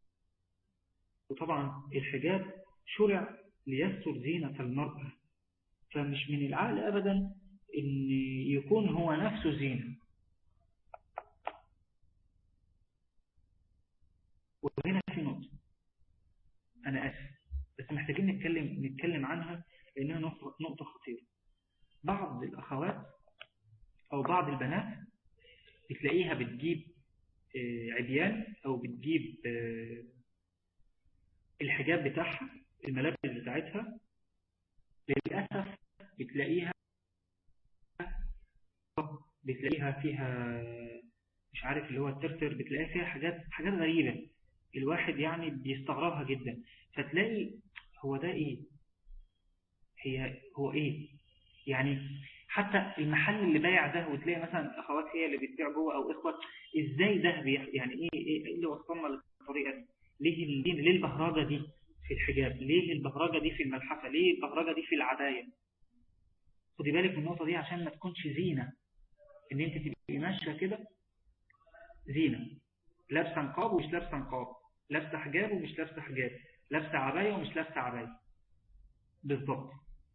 وطبعا الحجاب شرع ليستر زينة المرأة فمش من العقل أبدا أن يكون هو نفسه زينة وهنا في نقطة أنا أسف بس محتاجين نتكلم, نتكلم عنها لأنها نقطة خطيرة بعض الأخوات أو بعض البنات بتلاقيها بتجيب عديان أو بتجيب الحجاب بتاعها الملابس بتاعتها للأسف بتلاقيها بتلاقيها فيها مش عارف اللي هو الترتر بتلاقيها فيها حاجات حاجات غريبة الواحد يعني بيستغربها جدا فتلاقي هو ده ايه هي هو ايه يعني حتى المحل اللي بايع ده وتلاقي مثلا اخوات هي اللي بتبيع جوه او اخوات ازاي ده يعني ايه ايه اللي وصلنا للطريقه دي ليه ليه البهرجه دي في الحجاب ليه البهرجه دي في الملحفه ليه البهرجه دي في العبايه خدي بالك من النقطه دي عشان ما تكونش زينه ان انت تبقي ماشيه كده زينه لابسه نقاب ومش لابسه نقاب لابسه حجاب ومش لابسه حجاب لابسه عبايه ومش لابسه عبايه بالظبط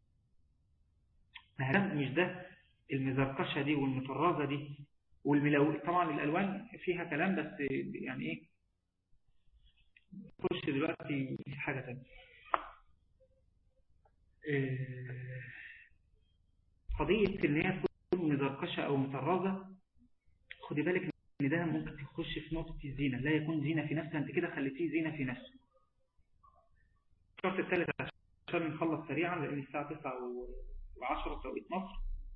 مش ده المزرقشه دي والمطرزه دي والملو طبعا الالوان فيها كلام بس يعني ايه خش دلوقتي في حاجه ثانيه قضيه ان هي تكون مزرقشه او مطرزه خدي بالك ان ده ممكن تخش في نقطه الزينه لا يكون زينه في نفسه انت كده خليتيه زينه في نفسه الشرط الثالث عشان نخلص سريعا لان الساعه 9 و10 توقيت مصر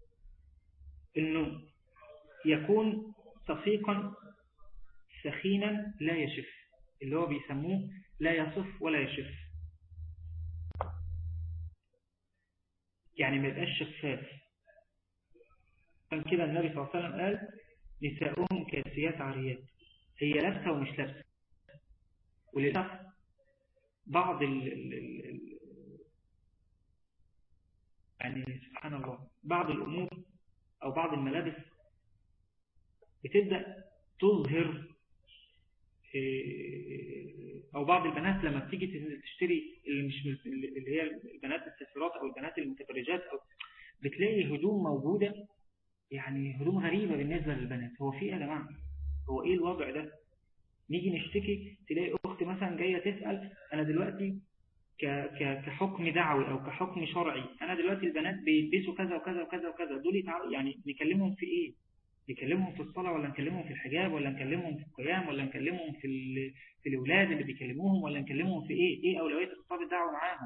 انه يكون صفيقا سخينا لا يشف اللي هو بيسموه لا يصف ولا يشف يعني ما يبقاش شفاف كان كده النبي صلى الله عليه وسلم قال نساؤهم كاسيات عاريات هي لابسه ومش لابسه وللاسف بعض ال ال ال يعني سبحان الله بعض الأمور أو بعض الملابس بتبدأ تظهر أو بعض البنات لما بتيجي تشتري اللي مش اللي هي البنات السفرات أو البنات المتبرجات أو بتلاقي هدوم موجودة يعني هدوم غريبة بالنسبة للبنات هو في ايه يا جماعة هو ايه الوضع ده نيجي نشتكي تلاقي اخت مثلا جاية تسأل انا دلوقتي كحكم دعوي او كحكم شرعي انا دلوقتي البنات بيلبسوا كذا وكذا وكذا وكذا دول يعني نكلمهم في ايه نكلمهم في الصلاة ولا نكلمهم في الحجاب ولا نكلمهم في القيام ولا نكلمهم في في الاولاد اللي بيكلموهم ولا نكلمهم في ايه ايه اولوية خطاب الدعوة معاهم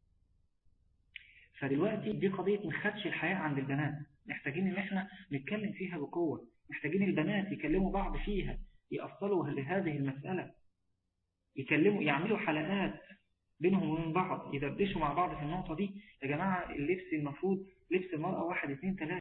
فدلوقتي دي قضية مخدش الحياة عند البنات محتاجين ان احنا نتكلم فيها بقوة محتاجين البنات يكلموا بعض فيها يأصلوا لهذه المسألة يكلموا يعملوا حلقات بينهم وبين بعض يدردشوا مع بعض في النقطة دي يا جماعة اللبس المفروض لبس المرأة واحد اثنين ثلاثة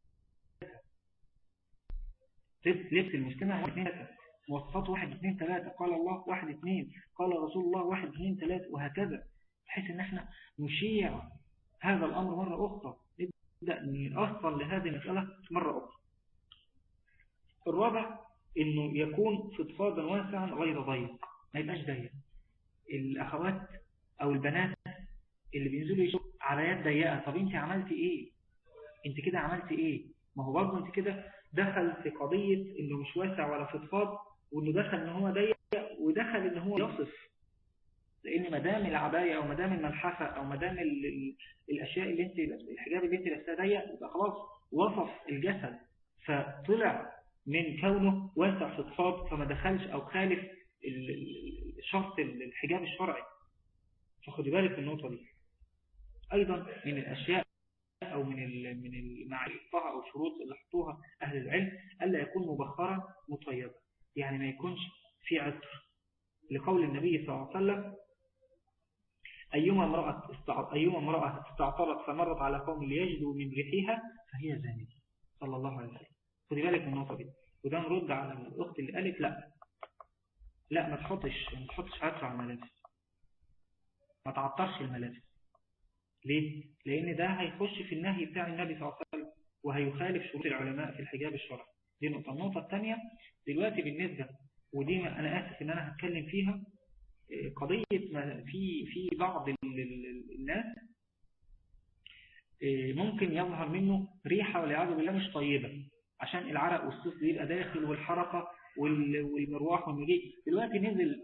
لبس, لبس المسلمة واحد اثنين ثلاثة مواصفات واحد اثنين ثلاثة قال الله واحد اثنين قال رسول الله واحد اثنين ثلاثة وهكذا بحيث ان احنا نشيع هذا الأمر مرة أخرى نبدأ نأصل لهذه المسألة مرة أخرى الرابع انه يكون فضفاضا واسعا غير ضيق ما يبقاش ضيق الاخوات او البنات اللي بينزلوا يشوفوا عبايات ضيقه طب انت عملتي ايه انت كده عملتي ايه ما هو برضه انت كده دخل في قضيه انه مش واسع ولا فضفاض وانه دخل ان هو ضيق ودخل ان هو يصف لان ما دام العبايه او ما دام الملحفه او ما دام الاشياء اللي انت الحجاب اللي انت لابساه ضيق يبقى خلاص وصف الجسد فطلع من كونه واسع فضفاض فما دخلش او خالف شرط الحجاب الشرعي فخدي بالك من النقطه دي ايضا من الاشياء او من ال من المعايير او الشروط اللي حطوها اهل العلم الا يكون مبخرا مطيبا يعني ما يكونش في عطر لقول النبي صلى الله عليه وسلم أيما امرأة استع... أيما امرأة استعطرت فمرت على قوم ليجدوا من ريحها فهي زانية صلى الله عليه وسلم خدي بالك من النقطة دي وده نرد على الأخت اللي قالت لا لا ما تحطش ما تحطش عطر على الملابس ما تعطرش الملابس ليه؟ لأن ده هيخش في النهي بتاع النبي صلى الله عليه وسلم وهيخالف شروط العلماء في الحجاب الشرعي دي نقطة النقطة الثانية دلوقتي بالنسبة ودي أنا آسف إن أنا هتكلم فيها قضية في في بعض الناس ممكن يظهر منه ريحة والعياذ بالله مش طيبة عشان العرق والصوص يبقى داخل والحركة والمروح والمجيء دلوقتي نزل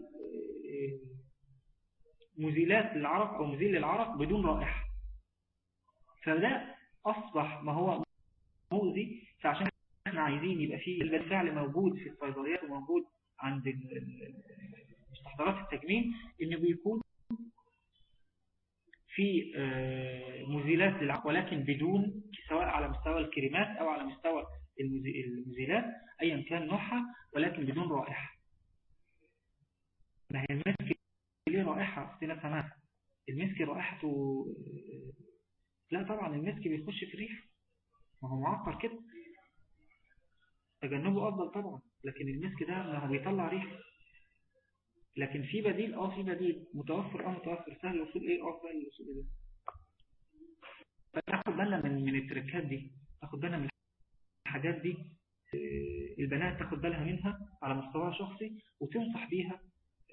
مزيلات للعرق أو مزيل للعرق بدون رائحة فده أصبح ما هو مؤذي فعشان احنا عايزين يبقى فيه الفعل موجود في الصيدليات وموجود عند مستحضرات التجميل انه بيكون في مزيلات للعرق ولكن بدون سواء على مستوى الكريمات او على مستوى المزيلات ايا كان نوعها ولكن بدون رائحة ما هي المسك ليه رائحة اختنا سماها المسك رائحته لا طبعا المسك بيخش في الريح ما هو معطر كده تجنبه افضل طبعا لكن المسك ده ما هو بيطلع ريح لكن في بديل اه في بديل متوفر اه متوفر سهل الوصول ايه اه سهل الوصول ايه فناخد بالنا من من التركات دي تاخد بالنا من الحاجات دي البنات تاخد بالها منها على مستوى شخصي وتنصح بيها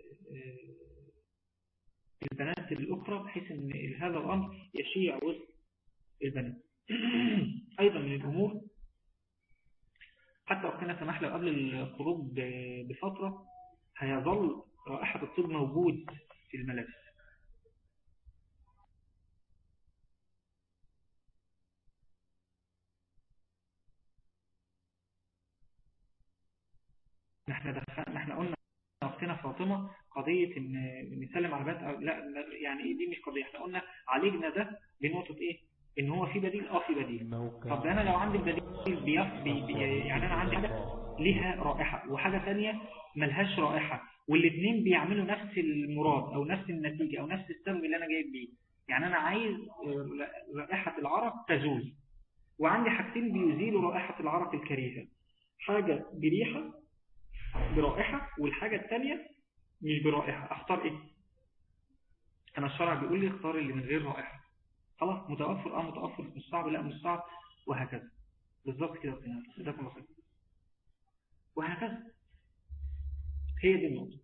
البنات الأخرى بحيث ان هذا الأمر يشيع وسط البنات أيضا من الأمور حتى وقتنا سمح له قبل الخروج بفترة هيظل رائحة الطب موجود في الملابس نحن دخلنا نحن قلنا وقتنا فاطمة قضية ان نسلم على بات أو لا يعني دي مش قضية احنا قلنا عالجنا ده بنقطة ايه ان هو في بديل اه في بديل طب انا لو عندي بديل بيف بي بي يعني انا عندي حاجة ليها رائحة وحاجة ثانية ملهاش رائحة والاثنين بيعملوا نفس المراد او نفس النتيجة او نفس السبب اللي انا جايب بيه يعني انا عايز رائحة العرق تزول وعندي حاجتين بيزيلوا رائحة العرق الكريهة حاجة بريحة برائحة والحاجة الثانية مش برائحة اختار ايه انا الشرع بيقول لي اختار اللي من غير رائحة خلاص متوفر اه متوفر مش صعب لا مش صعب وهكذا بالظبط كده جزاكم الله خير وهكذا هي دي النقطة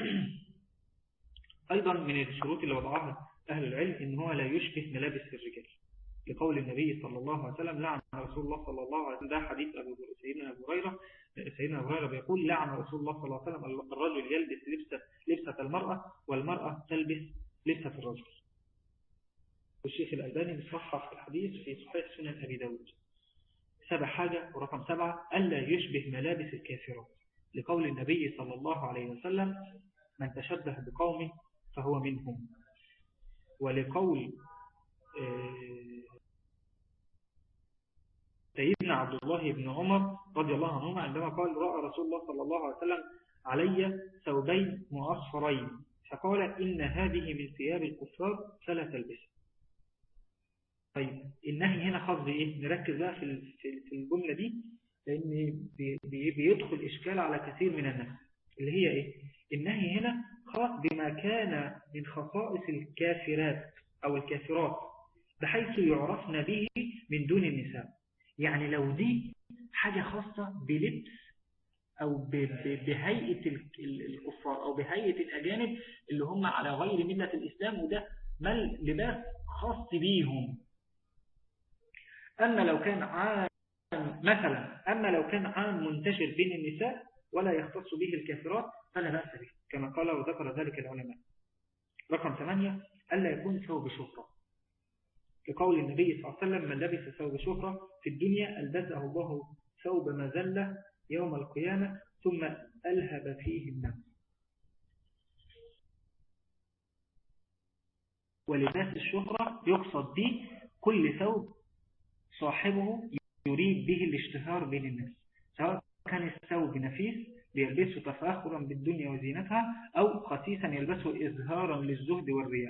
أيضا من الشروط اللي وضعها أهل العلم إن هو لا يشبه ملابس الرجال لقول النبي صلى الله عليه وسلم لعن رسول الله صلى الله عليه وسلم ده حديث أبو سيدنا أبو هريرة سيدنا أبو هريرة بيقول لعن رسول الله صلى الله عليه وسلم الرجل يلبس لبسة لبسة المرأة والمرأة تلبس لبسة الرجل والشيخ الألباني مصحح الحديث في صحيح سنن أبي داود سبع حاجة ورقم سبعة ألا يشبه ملابس الكافرات لقول النبي صلى الله عليه وسلم من تشبه بقوم فهو منهم ولقول سيدنا عبد الله بن عمر رضي الله عنهما عندما قال رأى رسول الله صلى الله عليه وسلم علي ثوبين معصفرين فقال إن هذه من ثياب الكفار فلا تلبسها طيب النهي هنا خاص بإيه نركز بقى في الجملة دي لأن بيدخل إشكال على كثير من الناس اللي هي إيه النهي هنا خاص بما كان من خصائص الكافرات أو الكافرات بحيث يعرفن به من دون النساء يعني لو دي حاجة خاصة بلبس أو بهيئة الكفار أو بهيئة الأجانب اللي هم على غير ملة الإسلام وده مل لباس خاص بيهم أما لو كان عام مثلا أما لو كان عام منتشر بين النساء ولا يختص به الكافرات فلا بأس به كما قال وذكر ذلك العلماء رقم ثمانية ألا يكون ثوب شهرة لقول النبي صلى الله عليه وسلم من لبس ثوب شهرة في الدنيا ألبسه الله ثوب مذلة يوم القيامة ثم ألهب فيه الناس ولباس الشهرة يقصد به كل ثوب صاحبه يريد به الاشتهار بين الناس سواء كان الثوب نفيس ليلبسه تفاخرا بالدنيا وزينتها أو خسيسا يلبسه إظهارا للزهد والرياء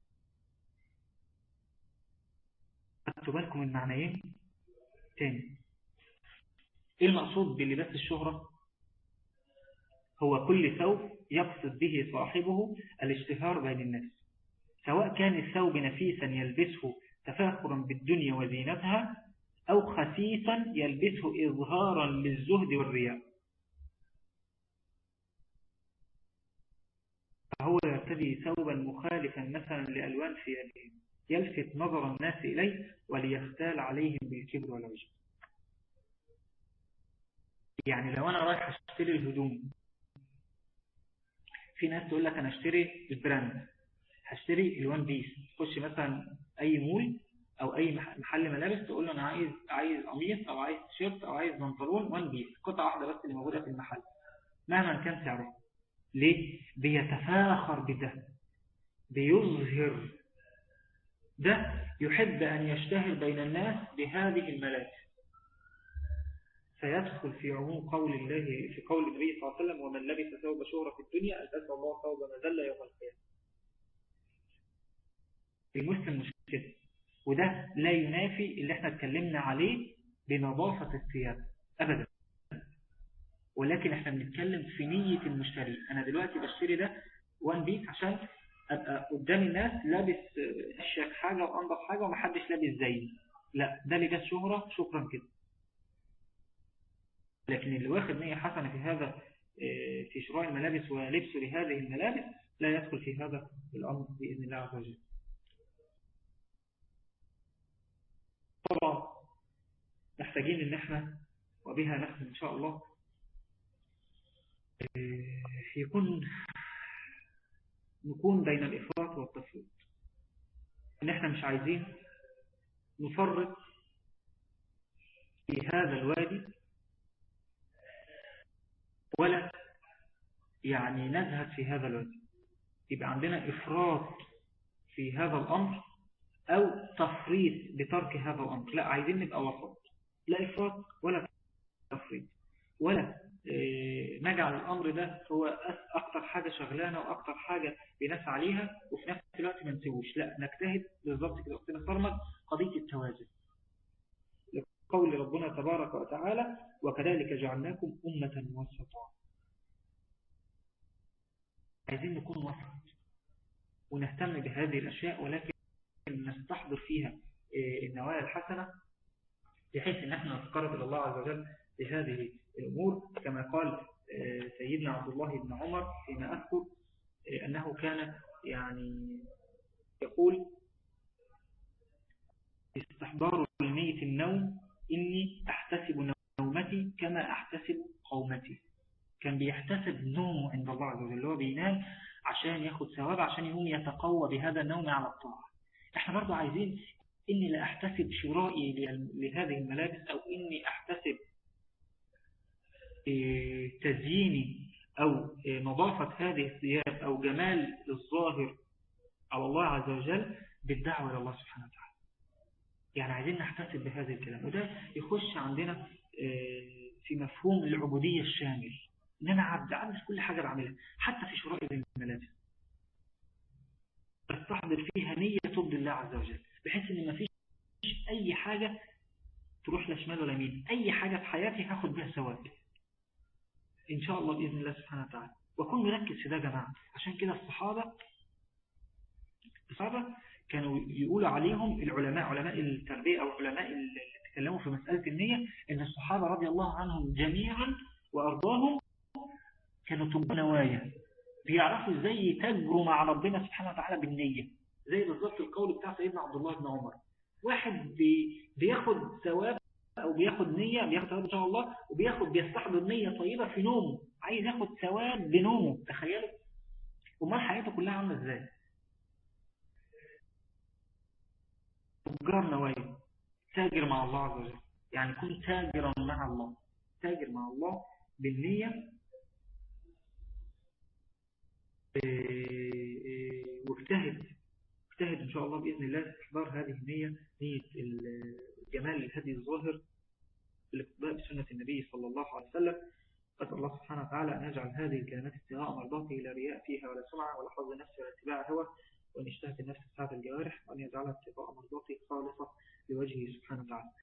خدتوا بالكم من معنيين تاني ايه المقصود بلباس الشهرة هو كل ثوب يقصد به صاحبه الاشتهار بين الناس سواء كان الثوب نفيسا يلبسه تفاخرا بالدنيا وزينتها أو خسيسا يلبسه إظهارا للزهد والرياء فهو يرتدي ثوبا مخالفا مثلا لألوان ثيابه يلفت نظر الناس إليه وليختال عليهم بالكبر والعجب يعني لو أنا رايح أشتري الهدوم في ناس تقول لك أنا أشتري البراند هشتري الوان بيس تخش مثلا أي مول أو أي محل ملابس تقول له أنا عايز عايز قميص أو عايز تيشيرت أو عايز بنطلون وان بيس قطعة واحدة بس اللي موجودة في المحل مهما كان سعره ليه؟ بيتفاخر بده بيظهر ده يحب أن يشتهر بين الناس بهذه الملابس فيدخل في عموم قول الله في قول النبي صلى الله عليه وسلم ومن لبس ثوب شهرة في الدنيا ألبس الله ثوب مذلة يوم القيامة المسلم مش كده وده لا ينافي اللي احنا اتكلمنا عليه بنظافة الثياب أبدا ولكن احنا بنتكلم في نية المشتري أنا دلوقتي بشتري ده وان بيس عشان أبقى قدام الناس لابس أشيك حاجة وأنضف حاجة ومحدش لابس زيي لا ده لباس شهرة شكرا كده لكن اللي واخد نية حسنة في هذا في شراء الملابس ولبسه لهذه الملابس لا يدخل في هذا الأمر بإذن الله عز وجل طبعا محتاجين ان احنا وبها نختم ان شاء الله يكون نكون بين الإفراط والتفريط ان احنا مش عايزين نفرط في هذا الوادي ولا يعني نزهد في هذا الوادي يبقى عندنا إفراط في هذا الأمر أو تفريط بترك هذا الأمر لا عايزين نبقى وسط لا إفراط ولا تفريط ولا نجعل الأمر ده هو أكتر حاجة شغلانة وأكتر حاجة بنسعى عليها وفي نفس الوقت ما نسويش لا نجتهد بالظبط كده أختنا فرمج قضية التوازن قول ربنا تبارك وتعالى وكذلك جعلناكم أمة وسطا عايزين نكون وسط ونهتم بهذه الأشياء ولكن نستحضر فيها النوايا الحسنة بحيث ان احنا نتقرب الى الله عز وجل بهذه الامور كما قال سيدنا عبد الله بن عمر فيما اذكر انه كان يعني يقول استحضار لنية النوم اني احتسب نومتي كما احتسب قومتي كان بيحتسب نومه عند الله عز وجل هو بينام عشان ياخد ثواب عشان يقوم يتقوى بهذا النوم على الطاعة احنا برضو عايزين اني لا احتسب شرائي لهذه الملابس او اني احتسب تزييني او نظافة هذه الثياب او جمال الظاهر على الله عز وجل بالدعوة الى الله سبحانه وتعالى يعني عايزين نحتسب بهذا الكلام وده يخش عندنا في مفهوم العبودية الشامل ان انا عبد عبد كل حاجة بعملها حتى في شرائي الملابس استحضر فيها نية ترضي الله عز وجل بحيث ان ما فيش اي حاجة تروح لا شمال ولا يمين اي حاجة في حياتي هاخد بها ثواب ان شاء الله باذن الله سبحانه وتعالى واكون مركز في ده يا جماعه عشان كده الصحابه الصحابه كانوا يقولوا عليهم العلماء علماء التربيه او علماء اللي تكلموا في مساله النيه ان الصحابه رضي الله عنهم جميعا وارضاهم كانوا طب نوايا بيعرفوا ازاي يتاجروا مع ربنا سبحانه وتعالى بالنية زي بالظبط القول بتاع سيدنا عبد الله بن عمر واحد بي بياخد ثواب او بياخد نية بياخد ثواب ان شاء الله وبياخد بيستحضر نية طيبة في نومه عايز ياخد ثواب بنومه تخيلوا امال حياته كلها عامله ازاي تجار نوايا تاجر مع الله عز وجل يعني كن تاجرا مع الله تاجر مع الله بالنية واجتهد اجتهد ان شاء الله باذن الله استحضار هذه النيه نيه الجمال الهدي الظاهر الاقتداء بسنه النبي صلى الله عليه وسلم اسال الله سبحانه وتعالى ان يجعل هذه الكلمات ابتغاء مرضاته لا رياء فيها ولا سمعه ولا حظ نفس ولا اتباع هوى وان يجتهد النفس ساعه الجوارح وان يجعلها ابتغاء مرضاته خالصه لوجهه سبحانه وتعالى